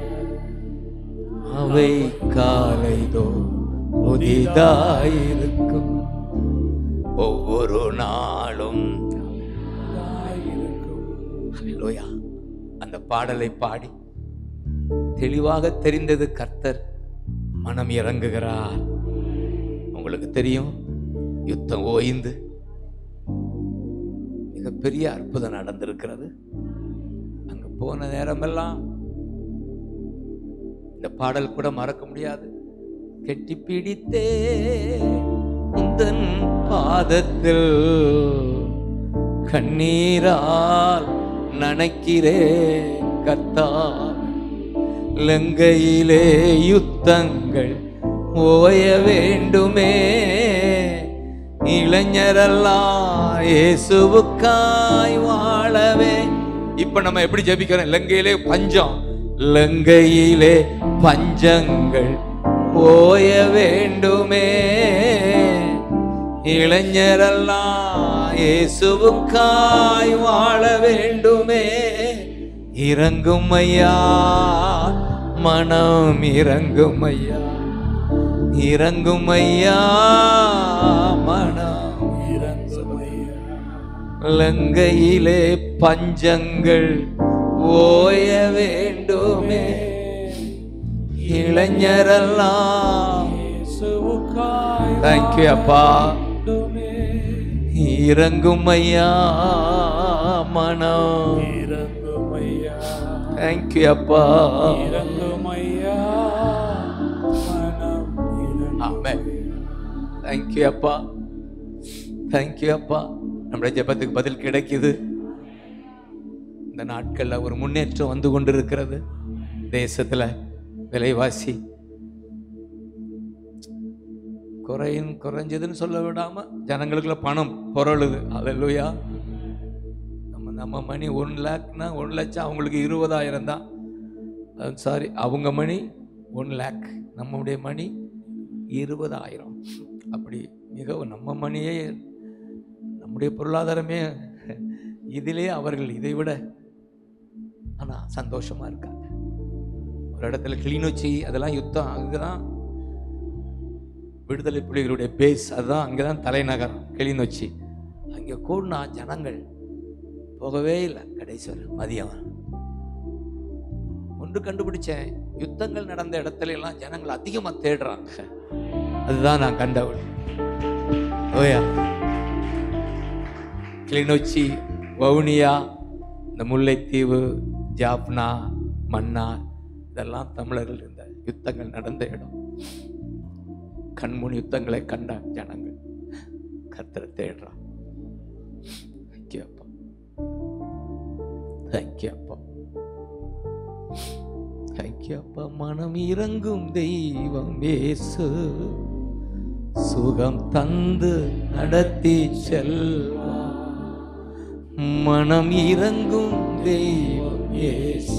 அவை காலைதோ புதிதாயிருக்கும் ஒவ்வொரு நாளும் ஹalleluya. அந்த பாடலை பாடி தெளிவாக தெரிந்தது கர்த்தர் மனம் இறங்குகிறார் உங்களுக்கு தெரியும் யுத்தம் ஓய்ந்து மிகப்பெரிய அற்புதம் நடந்திருக்கிறது அங்க போன நேரமெல்லாம் இந்த பாடல் கூட மறக்க முடியாது கெட்டி பிடித்தே உந்தன் பாதத்தில் கண்ணீரால் நனைக்கிறே கத்தா லங்கையிலே யுத்தங்கள் ஓய வேண்டுமே இளைஞரெல்லாம் இயேசுவுக்காய் வாழவே இப்ப நம்ம எப்படி ஜெபிக்கிறோம் லங்கையிலே பஞ்சம் லங்கையிலே பஞ்சங்கள் ஓய வேண்டுமே இளைஞரெல்லாம் இயேசுவுக்காய் வாழ வேண்டுமே இறங்கும் ஐயா மனம் இறங்கும் ஐயா இறங்கும் ஐயா மனம் இறங்குமையா லங்கையிலே பஞ்சங்கள் ஓய வேண்டுமே இளைஞரெல்லாம் இயேசுவுக்காய் தேங்க்யூ அப்பா வாழுமே. இறங்கும் ஐயா மனம் இறங்குமையா தேங்க்யூ அப்பா இறங்குமையா மனம் ஆமென். இறங்குமையா. தேங்க்யூ அப்பா தேங்க்யூ அப்பா நம்முடைய ஜெபத்துக்கு பதில் கிடைக்குது இந்த நாட்கள்ல ஒரு முன்னேற்றம் வந்து கொண்டிருக்கிறது தேசத்துல விலைவாசி குறையும் குறைஞ்சதுன்னு சொல்ல விடாம ஜனங்களுக்குள்ள பணம் பொருளுது அல்லேலூயா நம்ம நம்ம மணி ஒன் லேக்னா ஒன் லட்சம் அவங்களுக்கு இருபதாயிரம் தான் சாரி அவங்க மணி ஒன் லேக் நம்முடைய மணி இருபதாயிரம் அப்படி மிகவும் நம்ம மணியே நம்முடைய பொருளாதாரமே இதிலே அவர்கள் இதை விட ஆனா சந்தோஷமா இருக்காங்க ஒரு இடத்துல கிளிநொச்சி அதெல்லாம் யுத்தம் அங்கதான் விடுதலை புலிகளுடைய பேஸ் அதுதான் அங்கதான் தலைநகர் கிளிநொச்சி அங்கே கூடினா ஜனங்கள் போகவே இல்லை கடைசி வரை மதியம் ஒன்று கண்டுபிடிச்சேன் யுத்தங்கள் நடந்த இடத்துல எல்லாம் ஜனங்கள் அதிகமா தேடுறாங்க அதுதான் நான் கண்டவள் ஓயா கிளிநொச்சி வவுனியா இந்த முல்லைத்தீவு ஜாப்னா மன்னார் இதெல்லாம் தமிழர்கள் இருந்த யுத்தங்கள் நடந்த இடம் கண்முன் யுத்தங்களை கண்ட ஜனங்கள் கர்த்தரை தேடுறான் தேங்க்யூ அப்பா தேங்க்யூ அப்பா தேங்க்யூ அப்பா மனம் இறங்கும் தெய்வம் இயேசு சுகம் தந்து நடத்தி செல்வா மனம் இறங்கும் தெய்வம் இயேசு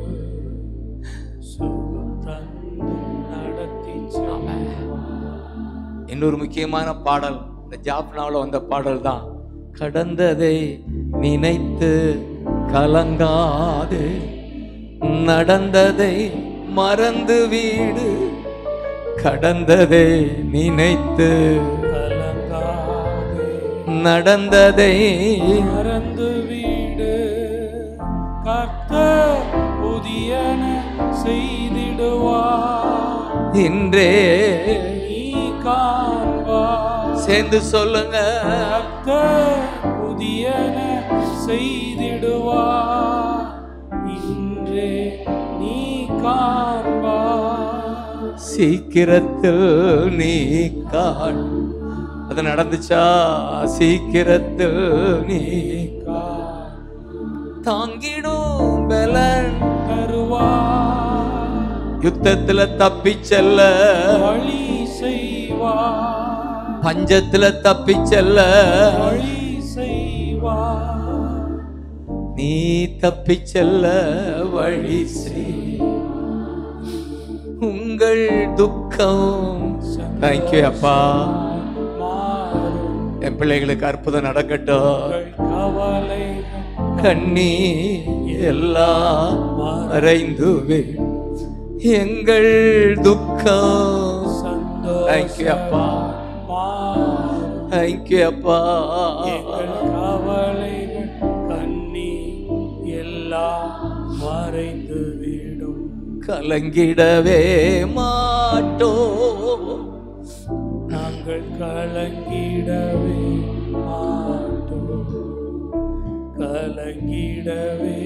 சுகம் தந்து நடத்தி ஆமென். இன்னொரு முக்கியமான பாடல் இந்த ஜாப்னாவில் வந்த பாடல் தான் கடந்ததை நினைத்து கலங்காது நடந்ததை மறந்து வீடு கடந்ததை நினைத்து கலங்காதே நடந்ததை மறந்து வீடு கர்த்தர் புதியன செய்திடுவார் இன்றே நீ காண்பார் சேர்ந்து சொல்லுங்க கர்த்தர் புதியன செய்திடுவார் இன்றே நீ காண்பார் சீக்கிரத்தில் நீ காண் அது நடந்துச்சா சீக்கிரத்தில் நீ காண் தாங்கிடும் பலன் தருவார் யுத்தத்துல தப்பிச் செல்ல வழி செய்வார் பஞ்சத்துல தப்பிச் செல்ல வழி செய்வார் நீ தப்பிச் செல்ல வழி செய் உங்கள் துக்கம் தேங்க்யூ அப்பா மாறும் என் பிள்ளைகளுக்கு அற்புதம் நடக்கட்டும் உங்கள் கவலை கண்ணி எல்லாம் மறைந்து வி- எங்கள் துக்கம் தேங்க்யூ அப்பா மாறும் தேங்க்யூ அப்பா எங்கள் கவலைகள் கண்ணி எல்லாம் மறைந்து விடும் கலங்கிடவே மாட்டோ நாங்கள் கலங்கிடவே மாட்டோம் கலங்கிடவே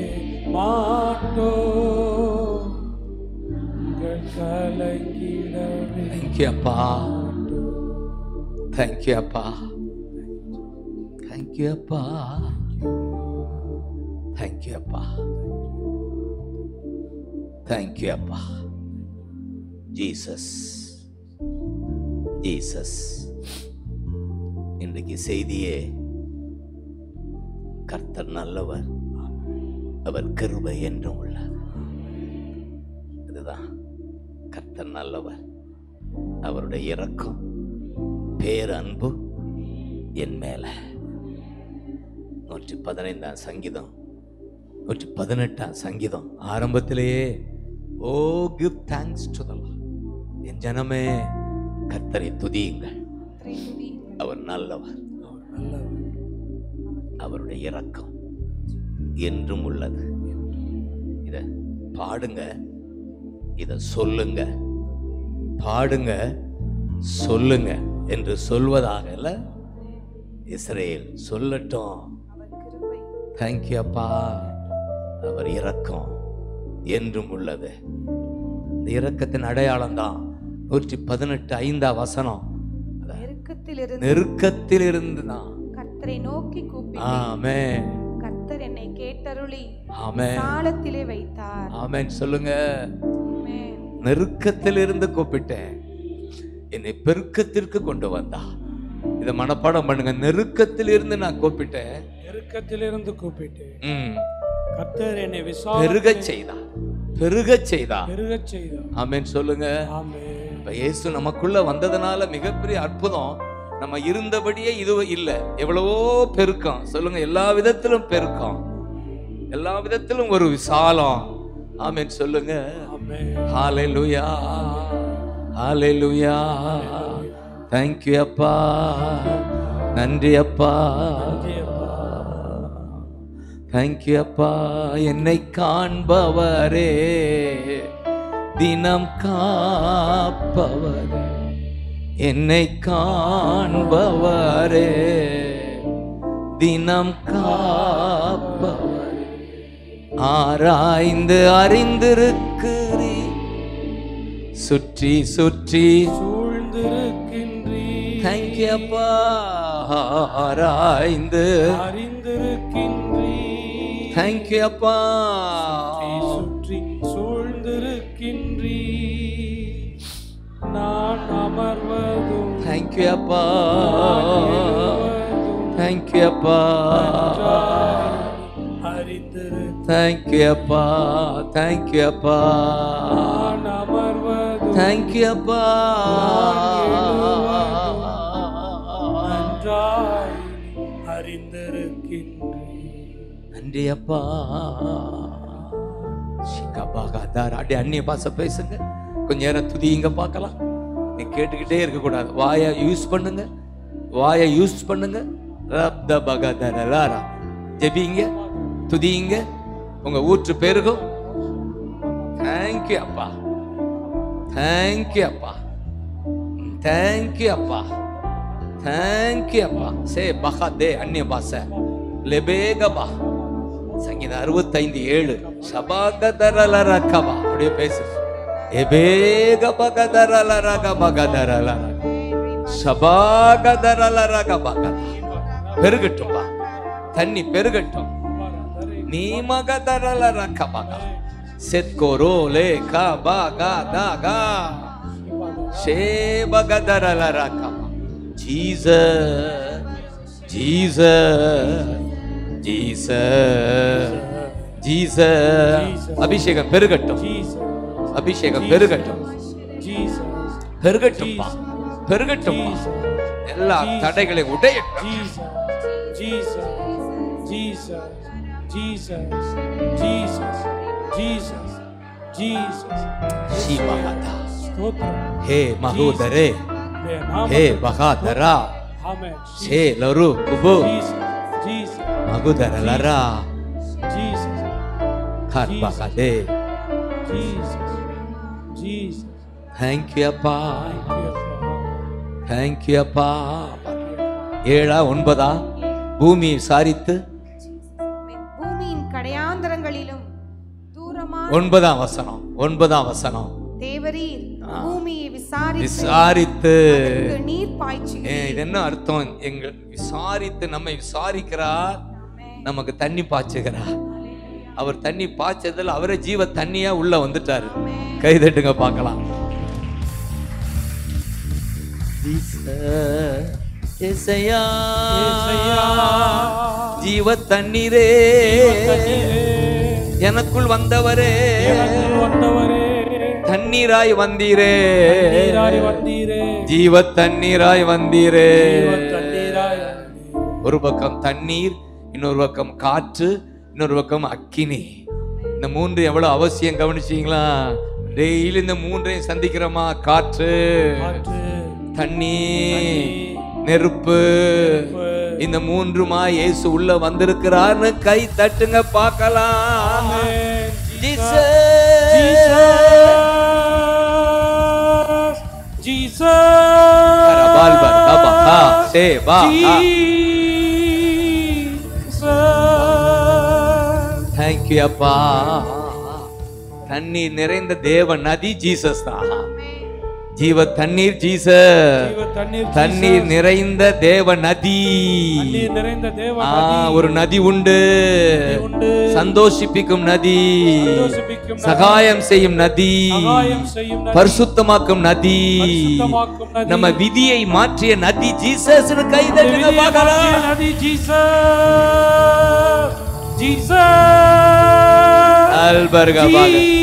மாட்டோம் நாங்கள் கலங்கிடவே தேங்க்யூ அப்பா தேங்க்யூ அப்பா தேங்க்யூ அப்பா தேங்க்யூ அப்பா தேங்க்யூ அப்பா ஜீசஸ் ஜீசஸ் இன்றைக்கு செய்தியே கர்த்தர் நல்லவர் அவர் கிருபை என்றும் உள்ளார் இதுதான் கர்த்தர் நல்லவர் அவருடைய இரக்கம் பேரன்பு என் மேல நூற்றி பதினைந்தாம் சங்கீதம் நூற்றி பதினெட்டாம் சங்கீதம் ஆரம்பத்திலேயே ஓ கிவ் தேங்க்ஸ் டு என் ஜனமே கர்த்தரை துதியுங்கள் கர்த்தரை துதியுங்கள். அவர் நல்லவர் அவர் நல்லவர் அவருடைய இரக்கம் என்றும் உள்ளது இத பாடுங்க இத சொல்லுங்க பாடுங்க சொல்லுங்க என்று சொல்வதாக இல்ல இஸ்ரேல் சொல்லட்டும் அவர் கிருபை தேங்க்யூ அப்பா அவர் இரக்கம் என்றும் உள்ளது இந்த இரக்கத்தின் அடையாளம் தான் நூற்றி பதினெட்டு ஐந்தாம் வசனம் நெருக்கத்திலிருந்து நெருக்கத்தில் இருந்து தான் கர்த்தரை நோக்கி கூப்பி ஆமே கர்த்தர் என்னை கேட்டருளி ஆமென் சாலத்திலே வைத்தார் ஆமென் சொல்லுங்க ஆமென். நெருக்கத்திலிருந்து கூப்பிட்டேன் என்னை பெருக்கத்திற்கு கொண்டு வந்தா இதை மனப்பாடம் பண்ணுங்க நெருக்கத்திலிருந்து நான் கூப்பிட்டேன் நெருக்கத்திலிருந்து கூப்பிட்டு ம், கர்த்தர் என்னை பெருகச் விசாரித்து செய்தா பெருகச் செய்தா பெருகச் செய்தார் ஆமென் சொல்லுங்க ஆமென் இப்ப இயேசு நமக்குள்ள வந்ததுனால மிகப்பெரிய அற்புதம் நம்ம இருந்தபடியே இது இல்லை எவ்வளவோ பெருக்கம் சொல்லுங்க எல்லா விதத்திலும் பெருக்கம் எல்லா விதத்திலும் ஒரு விசாலம் ஆமென் சொல்லுங்க ஆமென் ஹalleluya ஹalleluya thank you அப்பா நன்றி அப்பா thank you அப்பா என்னை காண்பவரே தினம் காப்பவரே என்னை காண்பவரே தினம் காப்பவரே ஆராய்ந்து அறிந்திருக்கிறீ சுற்றி சுற்றி சூழ்ந்திருக்கின்றீ தேங்க்யூ அப்பா ஆராய்ந்து அறிந்திருக்கின்றீ தேங்க்யூ அப்பா சுற்றி சூழ்ந்திருக்கின்றீ நான் அமர்வதும் தேங்க்யூ அப்பா தேங்க்யூ அப்பா அறிந்திரு தேங்க்யூ அப்பா தேங்க்யூ அப்பா நான் அமர்வதும் தேங்க்யூ அப்பா நன்றாய் அறிந்திருக்கின்றீ நன்றி அப்பா சிக்கப்பாகாதார் அடி அந்நிய பாச பேசுங்க கொஞ்ச நேரம் துதிங்க பார்க்கலாம் நீ கேட்டுக்கிட்டே இருக்கக்கூடாது வாயை யூஸ் பண்ணுங்க வாயை யூஸ் பண்ணுங்க ரப்த பகதரலாரா ஜெபிங்க துதிங்க உங்க ஊற்று பெருகும் தேங்க்யூ அப்பா தேங்க்யூ அப்பா தேங்க்யூ அப்பா தேங்க்யூ அப்பா சே பகா தே அந்நிய பாச லெபேகபா சங்கீதம் அறுபத்தைந்து ஏழு சபாகதரல ரக்கபா அப்படியே பேசு எபேக பகதரல ரக பகதரல சபாகதரல ரக பகத பெருகட்டும்பா தண்ணி பெருகட்டும் நீ மகதரல ரக்க பக செத்கோரோ லே கா பா கா தா கா ஷே பகதரல ரக்கபா ஜீசஸ் ஜீசஸ் ஜீசஸ் ஜீசஸ் அபிஷேகம் பெருகட்டும் ஜீசஸ் அபிஷேகம் பெருகட்டும் ஜீசஸ் பெருகட்டும்பா பெருகட்டும்பா எல்லா தடைகளை உடையட்டும் Jesus, Jesus, Jesus, Jesus, Jesus, Jesus, Jesus. சீமகதா ஸ்தோத்திரம். ஹே மகோதரே உம்முடைய நாமத்தை- ஹே மகாதரா Amen. ஷே லரு குபு Jesus, Jesus, மகுதரலரா Jesus, கர்பகதே Jesus, Jesus. தேங்க்யூ அப்பா Thank you, Lord. தேங்க்யூ அப்பா ஏழா ஒன்பதா பூமி விசாரித்து ஆமென். பூமியின் கடையாந்தரங்களிலும் தூரமான ஒன்பதாம் வசனம் ஒன்பதாம் வசனம் தேவரீர் பூமியை விசாரித்து விசாரித்து அதற்கு நீர் பாய்ச்சி ஏ, இது என்ன அர்த்தம் எங்கள் விசாரித்து நம்மை விசாரிக்கிறார் நமக்கு தண்ணி பாய்ச்சுகிறார் அவர் தண்ணி பாய்ச்சதில் அவரே ஜீவ தண்ணியா உள்ள வந்துட்டாரு கை தட்டுங்க பார்க்கலாம் ஏசையா ஏசையா, ஜீவ தண்ணீரே தண்ணீரே, எனக்குள் வந்தவரே எனக்குள் வந்தவரே தண்ணீராய் வந்தீரே நீராய் வந்தீரே ஜீவ தண்ணீராய் வந்தீரே ஜீவ தண்ணீராய் வந்தீரே. ஒரு பக்கம் தண்ணீர் இன்னொரு பக்கம் காற்று இன்னொரு பக்கம் அக்கினி இந்த மூன்று எவ்வளவு அவசியம் கவனிச்சீங்களா டெய்லி இந்த மூன்றையும் சந்திக்கிறோமா காற்று காற்று, தண்ணீர் நெருப்பு நெருப்பு. இந்த மூன்றுமா இயேசு உள்ள வந்திருக்கிறார்னு கை தட்டுங்க பார்க்கலாம் Amen. Jesus. Jesus. Jesus. கரபால்பர் கபா ஹா சே பா ஹா Jesus. தேங்க்யூ அப்பா தண்ணீர் நிறைந்த தேவ நதி ஜீசஸ் தான் ஜீவ தண்ணீர் ஜீச ஜீவ தண்ணீர் தண்ணீர் நிறைந்த தேவ நதி தண்ணீர் நிறைந்த தேவ ஆ, ஒரு நதி உண்டு உண்டு சந்தோஷிப்பிக்கும் நதி சந்தோஷிப்பிக்கும் நதி, சகாயம் செய்யும் நதி சகாயம் செய்யும் நதி, பரிசுத்தமாக்கும் நதி பரிசுத்தமாக்கும் நதி, நம்ம விதியை மாற்றிய நதி ஜீசஸ் கை தட்டுங்க விதியை பார்க்கலாம் மாற்றிய நதி ஜீசஸ் ஜீசஸ் அல்பர்கபா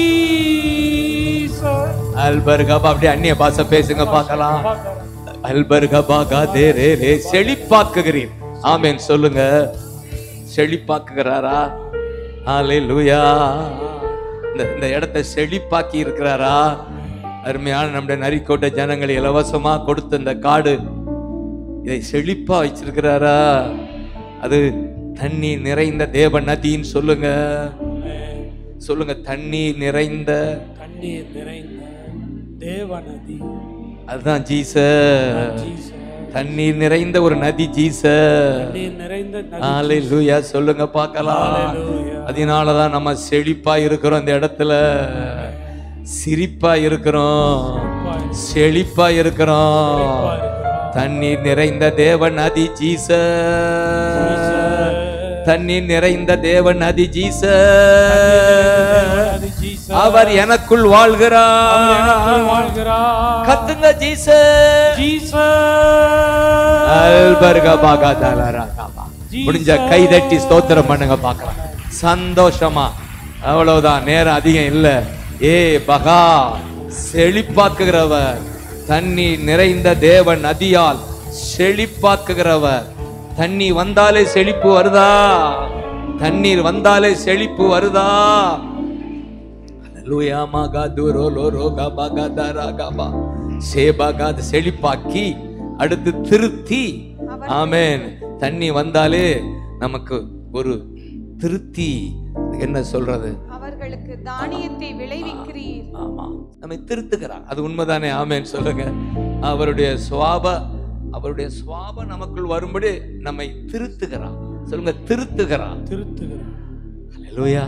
ஜீசஸ் அல்பர்கபா அப்படியே அந்நிய பாஷை பேசுங்க பார்க்கலாம் அல்பர்கபா காதே ரே ரே செழிப்பாக்குகிறீர் ஆமென் சொல்லுங்க செழிப்பாக்குகிறாரா ஹalleluya இந்த இந்த இடத்தை செழிப்பாக்கி இருக்கிறாரா அருமையான நம்முடைய நரிக்கோட்டை ஜனங்களை இலவசமா கொடுத்த இந்த காடு இதை செழிப்பா வச்சிருக்கிறாரா அது தண்ணி நிறைந்த தேவ நதின்னு சொல்லுங்க சொல்லுங்க தண்ணி நிறைந்த தண்ணீர் நிறைந்த தேவ நதி அதுதான் ஜீச ஜீசஸ் தண்ணீர் நிறைந்த ஒரு நதி ஜீச தண்ணீர் நிறைந்த நதி ஹalleluya சொல்லுங்க பார்க்கலாம் Hallelujah. அதனாலதான் நம்ம செழிப்பா இருக்கிறோம் இந்த இடத்துல சிரிப்பா இருக்கிறோம் செழிப்பா இருக்கிறோம் தண்ணீர் நிறைந்த தேவ நதி ஜீச தண்ணீர் நிறைந்த தேவ நதி ஜீச நதி ஜீசஸ் அவர் எனக்குள் வாழ்கிறார் வாழ்கிறார் கத்துங்க ஜீச ஜீசஸ் அல்பர்கபாகாதாலராகாபா. முடிஞ்ச கை தட்டி ஸ்தோத்திரம் பண்ணுங்க பார்க்கலாம் சந்தோஷமா அவ்வளவுதான் நேரம் அதிகம் இல்ல ஏ பகா செழிப்பாக்குகிறவர் தண்ணி நிறைந்த தேவ நதியால் செழிப்பாக்குகிறவர் தண்ணி வந்தாலே செழிப்பு வருதா தண்ணீர் வந்தாலே செழிப்பு வருதா அல்லேலூயா மகா துரோ லோரோ கபா கதரா கபா சேபகா செழிப்பாக்கி அடுத்து திருத்தி ஆமென் தண்ணி வந்தாலே நமக்கு ஒரு திருத்தி என்ன சொல்றது அவர்களுக்கு தானியத்தை விளைவிக்கிறீர் ஆமா நம்மை திருத்துகிறார் அது உண்மைதானே ஆமென் சொல்லுங்க அவருடைய சுவாப அவருடைய சுவாப நமக்குள் வரும்படி நம்மை திருத்துகிறார் சொல்லுங்க திருத்துகிறார் திருத்துகிறார் அல்லேலூயா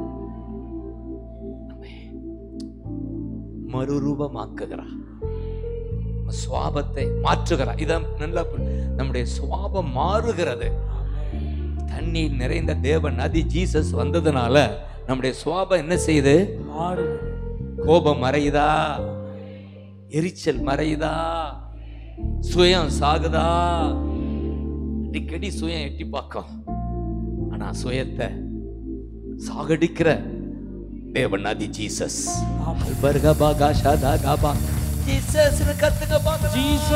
மறுரூபமாக்குகிறார் நம்ம சுவாபத்தை மாற்றுகிறார் இத நல்லா புரி- நம்முடைய சுவாபம் மாறுகிறது தண்ணீர் நிறைந்த தேவ நதி ஜீசஸ் வந்ததுனால நம்முடைய சுவாபம் என்ன செய்யுது மாறு கோபம் மறையுதா எரிச்சல் மறையுதா சுயம் சாகுதா அடிக்கடி சுயம் எட்டி பார்க்கும் ஆனா சுயத்தை சாகடிக்கிற தேவன் நதி ஜீசஸ் அல்பர்கபா காஷாதா காபா ஜீசஸ் கத்துங்க பாக்க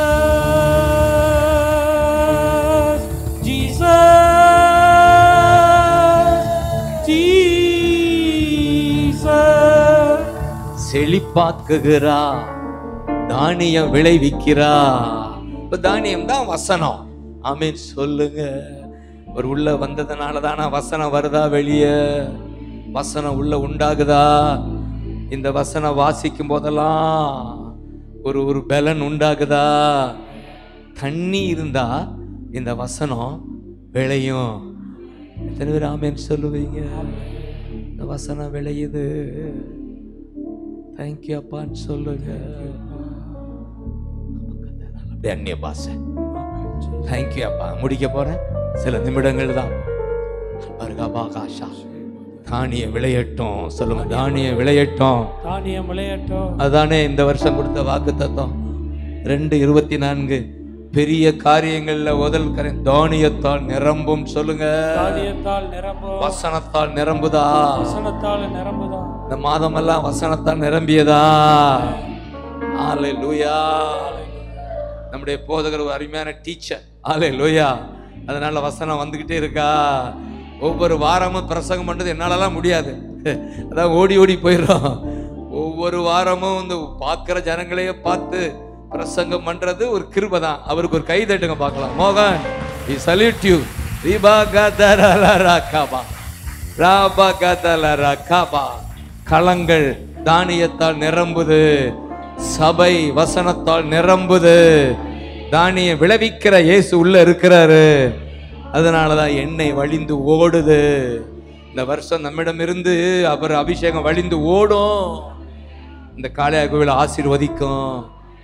ஜீசஸ் ஜீசஸ் ஜீசஸ் செழிப்பாக்குகிறா தானியம் விளைவிக்கிறா இப்ப தானியம் தான் வசனம் ஆமென் சொல்லுங்க ஒரு உள்ள வந்ததுனால தானே வசனம் வருதா வெளியே வசனம் உள்ள உண்டாகுதா இந்த வசனம் வாசிக்கும் போதெல்லாம் ஒரு ஒரு பலன் உண்டாகுதா தண்ணி இருந்தா இந்த வசனம் விளையும் எத்தனை பேர் ஆமென் சொல்லுவீங்க இந்த வசனம் விளையுது தேங்க்யூ அப்பான்னு சொல்லுங்க அப்படியே அந்நிய பாஷை தேங்க்யூ அப்பா முடிக்க போறேன் சில நிமிடங்கள் தான் பர்கபா காஷா தானிய விளையட்டும் சொல்லுங்க தானிய விளையட்டும் தானியம் விளையாட்டும் அதானே இந்த வருஷம் கொடுத்த வாக்கு தத்துவம் ரெண்டு இருபத்தி நான்கு பெரிய காரியங்கள்ல முதல் கரை தானியத்தால் நிரம்பும் சொல்லுங்க தானியத்தால் நிரம்பும் வசனத்தால் நிரம்புதா வசனத்தால் நிரம்புதான் இந்த மாதமெல்லாம் வசனத்தால் நிரம்பியதா ஆலை லூயா நம்முடைய போதகர் ஒரு அருமையான டீச்சர் ஆலை லூயா அதனால வசனம் வந்துகிட்டே இருக்கா ஒவ்வொரு வாரமும் பிரசங்கம் பண்றது என்னாலலாம் முடியாது அதான் ஓடி ஓடி போயிடும் ஒவ்வொரு வாரமும் இந்த பார்க்குற ஜனங்களையே பார்த்து பிரசங்கம் பண்றது ஒரு கிருபை தான் அவருக்கு ஒரு கை தட்டுங்க பார்க்கலாம் மோகன் வி சல்யூட் யூ ரீபா காபா ராபா காபா களங்கள் தானியத்தால் நிரம்புது சபை வசனத்தால் நிரம்புது தானியம் விளைவிக்கிற இயேசு உள்ள இருக்கிறாரு அதனாலதான் எண்ணெய் வழிந்து ஓடுது இந்த வருஷம் நம்மிடமிருந்து அவர் அபிஷேகம் வழிந்து ஓடும் இந்த காளையா கோவில் ஆசீர்வதிக்கும்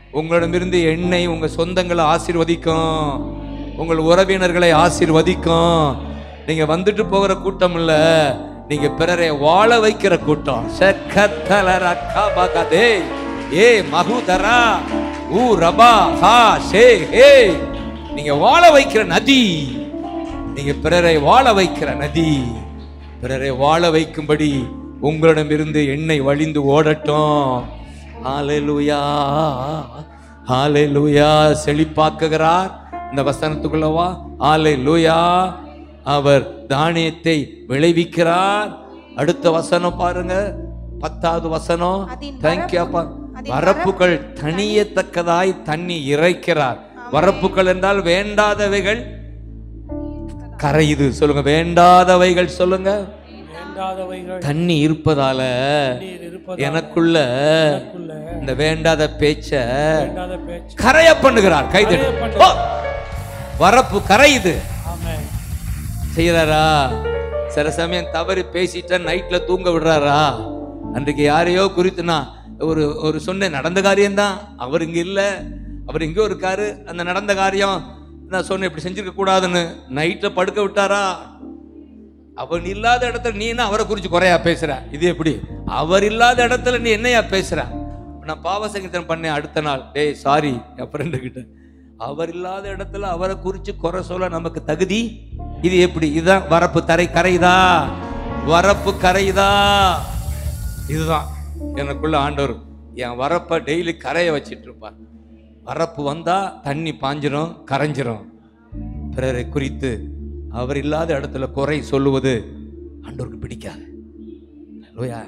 உங்களிடமிருந்து எண்ணெய் உங்க சொந்தங்களை ஆசீர்வதிக்கும் உங்கள் உறவினர்களை ஆசீர்வதிக்கும் நீங்க வந்துட்டு போகிற கூட்டம் இல்ல நீங்க பிறரை வாழ வைக்கிற கூட்டம் சக்கத்தலரக்கபகதே. ஏ மகுதரா ஊ ரபா ஹா ஷே ஹே நீங்க வாழ வைக்கிற நதி நீங்க பிறரை வாழ வைக்கிற நதி பிறரை வாழ வைக்கும்படி உங்களிடமிருந்து எண்ணெய் வழிந்து ஓடட்டும் ஹalleluya ஹalleluya செழிப்பாக்குகிறார் இந்த வசனத்துக்குள்ள வா ஹalleluya அவர் தானியத்தை விளைவிக்கிறார் அடுத்த வசனம் பாருங்க பத்தாவது வசனம் அதின் தேங்க்யூ அப்பா அதின் வரப்புகள் தனியத்தக்கதாய் தண்ணி இறைக்கிறார் வரப்புகள் என்றால் வேண்டாதவைகள் கரையுது சொல்லுங்க வேண்டாதவைகள் சொல்லுங்க வேண்டாதவைகள் தண்ணி இருப்பதால நீர் இருப்பதால் எனக்குள்ள எனக்குள்ள இந்த வேண்டாத பேச்ச வேண்டாத பேச்சு கரைய பண்ணுகிறார் கைதட்டு கரைய பண்ணுகிறார். ஓ! வரப்பு கரையுது ஆமென் செய்யறாரா சில சமயம் தவறு பேசிட்டா நைட்ல தூங்க விடுறாரா அன்றைக்கு யாரையோ குறித்து நான் ஒரு ஒரு சொன்னேன் நடந்த காரியம்தான் அவர் இங்க இல்ல அவர் எங்கேயோ இருக்காரு அந்த நடந்த காரியம் நான் சொன்னேன் இப்படி செஞ்சிருக்க கூடாதுன்னு நைட்ல படுக்க விட்டாரா அவன் இல்லாத இடத்துல நீ என்ன அவரை குறித்து குறையா பேசுற இது எப்படி அவர் இல்லாத இடத்துல நீ என்னையா பேசுற நான் பாவ சங்கீதம் பண்ணேன் அடுத்த நாள் டேய் சாரி என் ஃப்ரெண்டு கிட்ட அவர் இல்லாத இடத்துல அவரை குறித்து குறை சொல்ல நமக்கு தகுதி இது எப்படி இதுதான் வரப்பு தரை கரையுதா வரப்பு கரையுதா இதுதான் எனக்குள்ள ஆண்டவர் என் வரப்பை டெய்லி கரைய வச்சிட்டு இருப்பார் வரப்பு வந்தா தண்ணி பாஞ்சிரும் கரைஞ்சிரும் பிறரை குறித்து அவர் இல்லாத இடத்துல குறை சொல்லுவது ஆண்டவருக்கு பிடிக்காது லோயா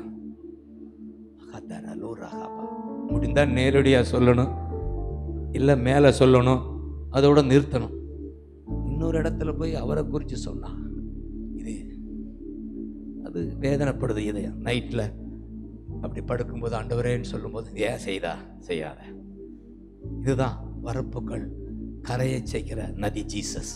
முடிந்தா நேரடியா சொல்லணும் இல்ல மேல சொல்லணும் அதோட நிறுத்தணும் இன்னொரு இடத்துல போய் அவரை குறித்து சொன்னா இது அது வேதனைப்படுது இதயம் நைட்ல அப்படி படுக்கும்போது ஆண்டவரேன்னு சொல்லும்போது ஏன் செய்தா செய்யாத இதுதான் வரப்புகள் கரையை செய்கிற நதி ஜீசஸ்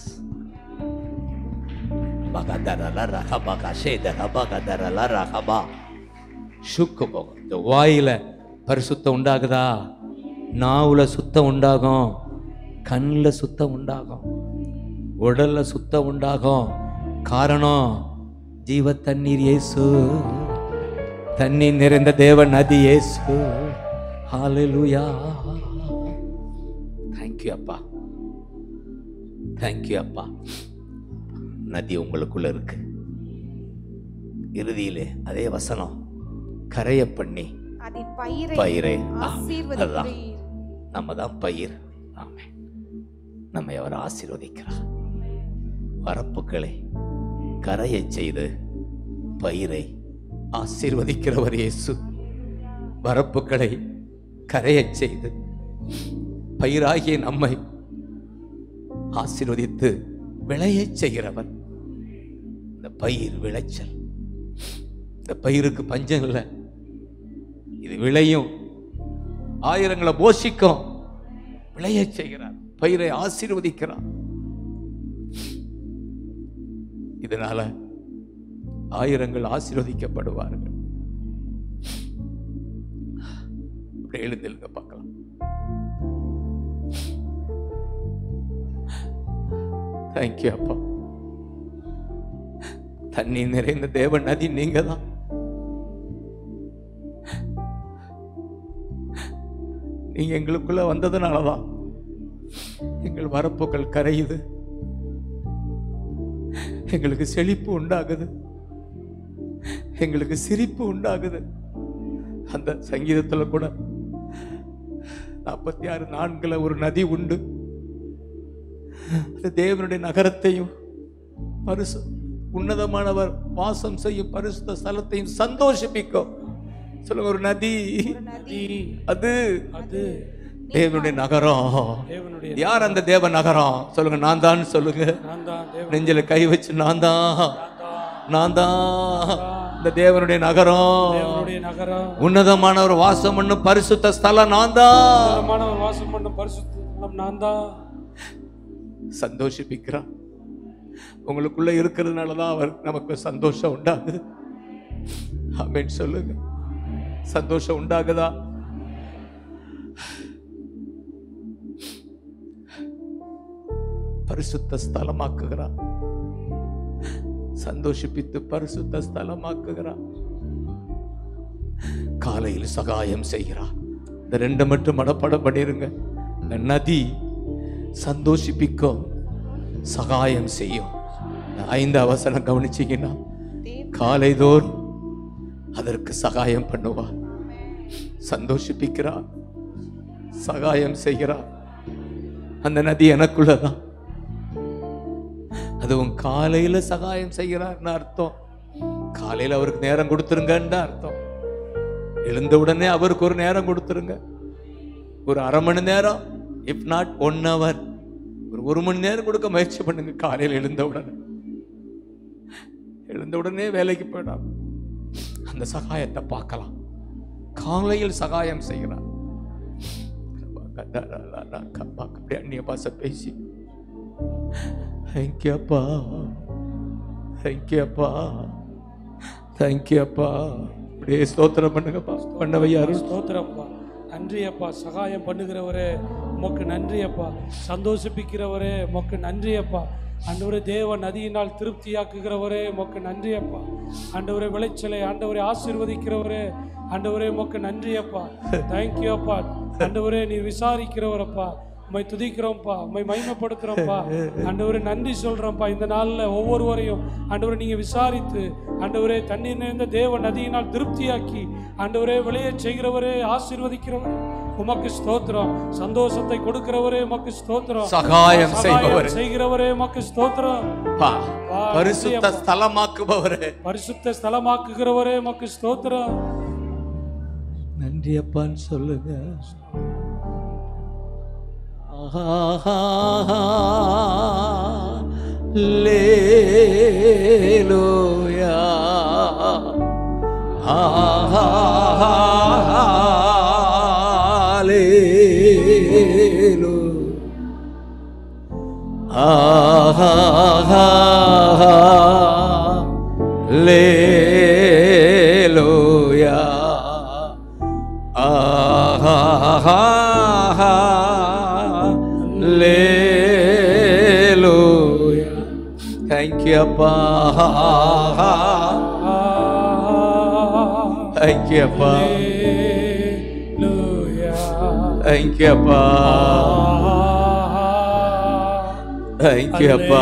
சுக்கு போகும் இந்த வாயில பரிசுத்தம் உண்டாகுதா நாவுல சுத்தம் உண்டாகும் கண்ணில் சுத்தம் உண்டாகும் உடல்ல சுத்தம் உண்டாகும் காரணம் ஜீவ தண்ணீர் இயேசு தண்ணீர் நிறைந்த தேவ நதி இயேசு ஹalleluya தேங்க்யூ அப்பா தேங்க்யூ அப்பா நதி உங்களுக்குள்ள இருக்கு இறுதியிலே அதே வசனம் கரைய பண்ணி அதின் பயிரை பயிரை அதுதான் ஆசீர்வதிக்கிறீர் நம்ம தான் பயிர் ஆமே நம்மை அவர் ஆசீர்வதிக்கிறார் வரப்புகளை கரையச் செய்து பயிரை ஆசீர்வதிக்கிறவர் இயேசு வரப்புகளை கரையச் செய்து பயிராகிய நம்மை ஆசீர்வதித்து விளையச் செய்கிறவர் இந்த பயிர் விளைச்சல் இந்த பயிருக்கு பஞ்சம் இல்லை இது விளையும் ஆயிரங்களை போஷிக்கும் விளையச் செய்கிறார் பயிரை ஆசீர்வதிக்கிறார் இதனால ஆயிரங்கள் ஆசீர்வதிக்கப்படுவார்கள் அப்படியே எழுந்திருங்க பார்க்கலாம் தேங்க்யூ அப்பா தண்ணி நிறைந்த தேவ நதி நீங்க தான் நீங்க எங்களுக்குள்ள வந்ததுனாலதான் எங்கள் வரப்புகள் கரையுது எங்களுக்கு செழிப்பு உண்டாகுது எங்களுக்கு சிரிப்பு உண்டாகுது அந்த சங்கீதத்துல கூட நாற்பத்தி ஆறு நான்குல ஒரு நதி உண்டு அது தேவனுடைய நகரத்தையும் பரிசு உன்னதமானவர் வாசம் செய்யும் பரிசுத்த ஸ்தலத்தையும் சந்தோஷிப்பிக்கும் சொல்லுங்க ஒரு நதி நதி அது அது தேவனுடைய நகரம் தேவனுடைய யார் அந்த தேவ நகரம் சொல்லுங்க நான் தான் சொல்லுங்க நான் தான் தேவன் நெஞ்சில கை வச்சு நான் தான் நான் தான் நான் தான் இந்த தேவனுடைய நகரம் தேவனுடைய நகரம் உன்னதமானவர் வாசம் பண்ணும் பரிசுத்த ஸ்தலம் நான் தான் மாணவர் வாசம் பண்ணும் பரிசுத்தம் நான் தான் சந்தோஷிப்பிக்கிறார் உங்களுக்குள்ள இருக்கிறதுனால தான் அவர் நமக்கு சந்தோஷம் உண்டாகுது ஆமென் சொல்லுங்க சந்தோஷம் உண்டாகுதா பரிசுத்த ஸ்தலமாக்குகிறார் சந்தோஷிப்பித்து பரிசுத்த ஸ்தலமாக்குகிறார் காலையில் சகாயம் செய்கிறார் இந்த ரெண்டு மட்டும் மனப்படம் பண்ணிருங்க இந்த நதி சந்தோஷிப்பிக்கும் சகாயம் செய்யும் இந்த ஐந்து அவசரம் கவனிச்சீங்கன்னா காலைதோறும் அதற்கு சகாயம் பண்ணுவார் சந்தோஷிப்பிக்கிறார் சகாயம் செய்கிறார் அந்த நதி எனக்குள்ளதான் அதுவும் காலையில சகாயம் செய்கிறார்னு அர்த்தம் காலையில அவருக்கு நேரம் கொடுத்துருங்கன்னு அர்த்தம் எழுந்த உடனே அவருக்கு ஒரு நேரம் கொடுத்துருங்க ஒரு அரை மணி நேரம் இஃப் நாட் ஒன் ஹவர் ஒரு ஒரு மணி நேரம் கொடுக்க முயற்சி பண்ணுங்க காலையில் எழுந்த உடனே எழுந்த உடனே வேலைக்கு போயிடாம அந்த சகாயத்தை பார்க்கலாம் காலையில் சகாயம் செய்கிறார் அப்படியே அந்நிய பாச பேசி தேங்க்யூப்பா தேங்க்யூப்பா தேங்க்யூப்பா அப்படியே ஸ்தோத்திரம் பண்ணுங்கப்பா பண்ணவை யாரும் ஸ்தோத்திரப்பா நன்றி அப்பா சகாயம் பண்ணுகிறவரே உமக்கு நன்றி அப்பா சந்தோஷிப்பிக்கிறவரே உமக்கு நன்றி அப்பா ஆண்டவரே தேவ நதியினால் திருப்தியாக்குகிறவரே உமக்கு நன்றி அப்பா ஆண்டவரே விளைச்சலை ஆண்டவரே ஆசீர்வதிக்கிறவரே ஆண்டவரே உமக்கு நன்றி அப்பா தேங்க்யூ அப்பா ஆண்டவரே நீ விசாரிக்கிறவரப்பா உம்மை துதிக்கிறோம்ப்பா உம்மை மகிமைப்படுத்துறோம்ப்பா ஆண்டவரே நன்றி சொல்றோம்ப்பா இந்த நாள்ல ஒவ்வொருவரையும் ஆண்டவரே நீங்க விசாரித்து ஆண்டவரே தண்ணீர் நிறைந்த தேவ நதியினால் திருப்தியாக்கி ஆண்டவரே விளைய செய்கிறவரே ஆசீர்வதிக்கிறவரே உமக்கு ஸ்தோத்திரம் சந்தோஷத்தை கொடுக்கிறவரே உமக்கு ஸ்தோத்திரம் சகாயம் செய்பவரே. செய்கிறவரே உமக்கு ஸ்தோத்திரம் பா, பரிசுத்த ஸ்தலமாக்குபவரே பரிசுத்த ஸ்தலமாக்குகிறவரே உமக்கு ஸ்தோத்திரம் நன்றி அப்பான்னு சொல்லுங்க ஆஹா, லேலூயா. ஆஹா, லேலூ. ஆஹா, லேலூயா. ஆஹா, லேலூயா. Thank you, அப்பா Thank you, அப்பா Thank you, அப்பா Thank you, அப்பா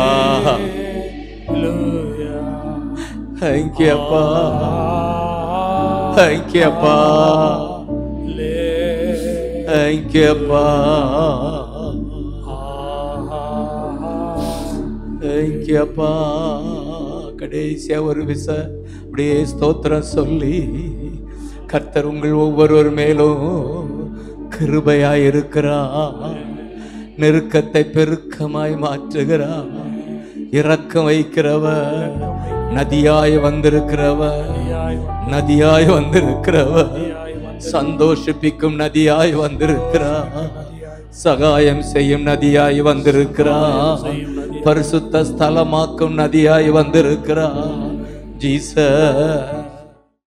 Thank you, அப்பா Thank you, அப்பா Thank you, அப்பா Thank you, அப்பா கடைசியா ஒரு விச அப்படியே ஸ்தோத்திரம் சொல்லி கர்த்தர் உங்கள் ஒவ்வொருவர் மேலும் கிருபையாய் இருக்கிறார் நெருக்கத்தை பெருக்கமாய் மாற்றுகிறார் இறக்கம் வைக்கிறவர் நதியாய் வந்திருக்கிறவர் நதியாய் வந்திருக்கிறவர் சந்தோஷிப்பிக்கும் நதியாய் வந்திருக்கிறார் சகாயம் செய்யும் நதியாய் வந்திருக்கிறார் பரிசுத்த ஸ்தலமாக்கும் நதியாய் வந்திருக்கிறார் ஜீசஸ்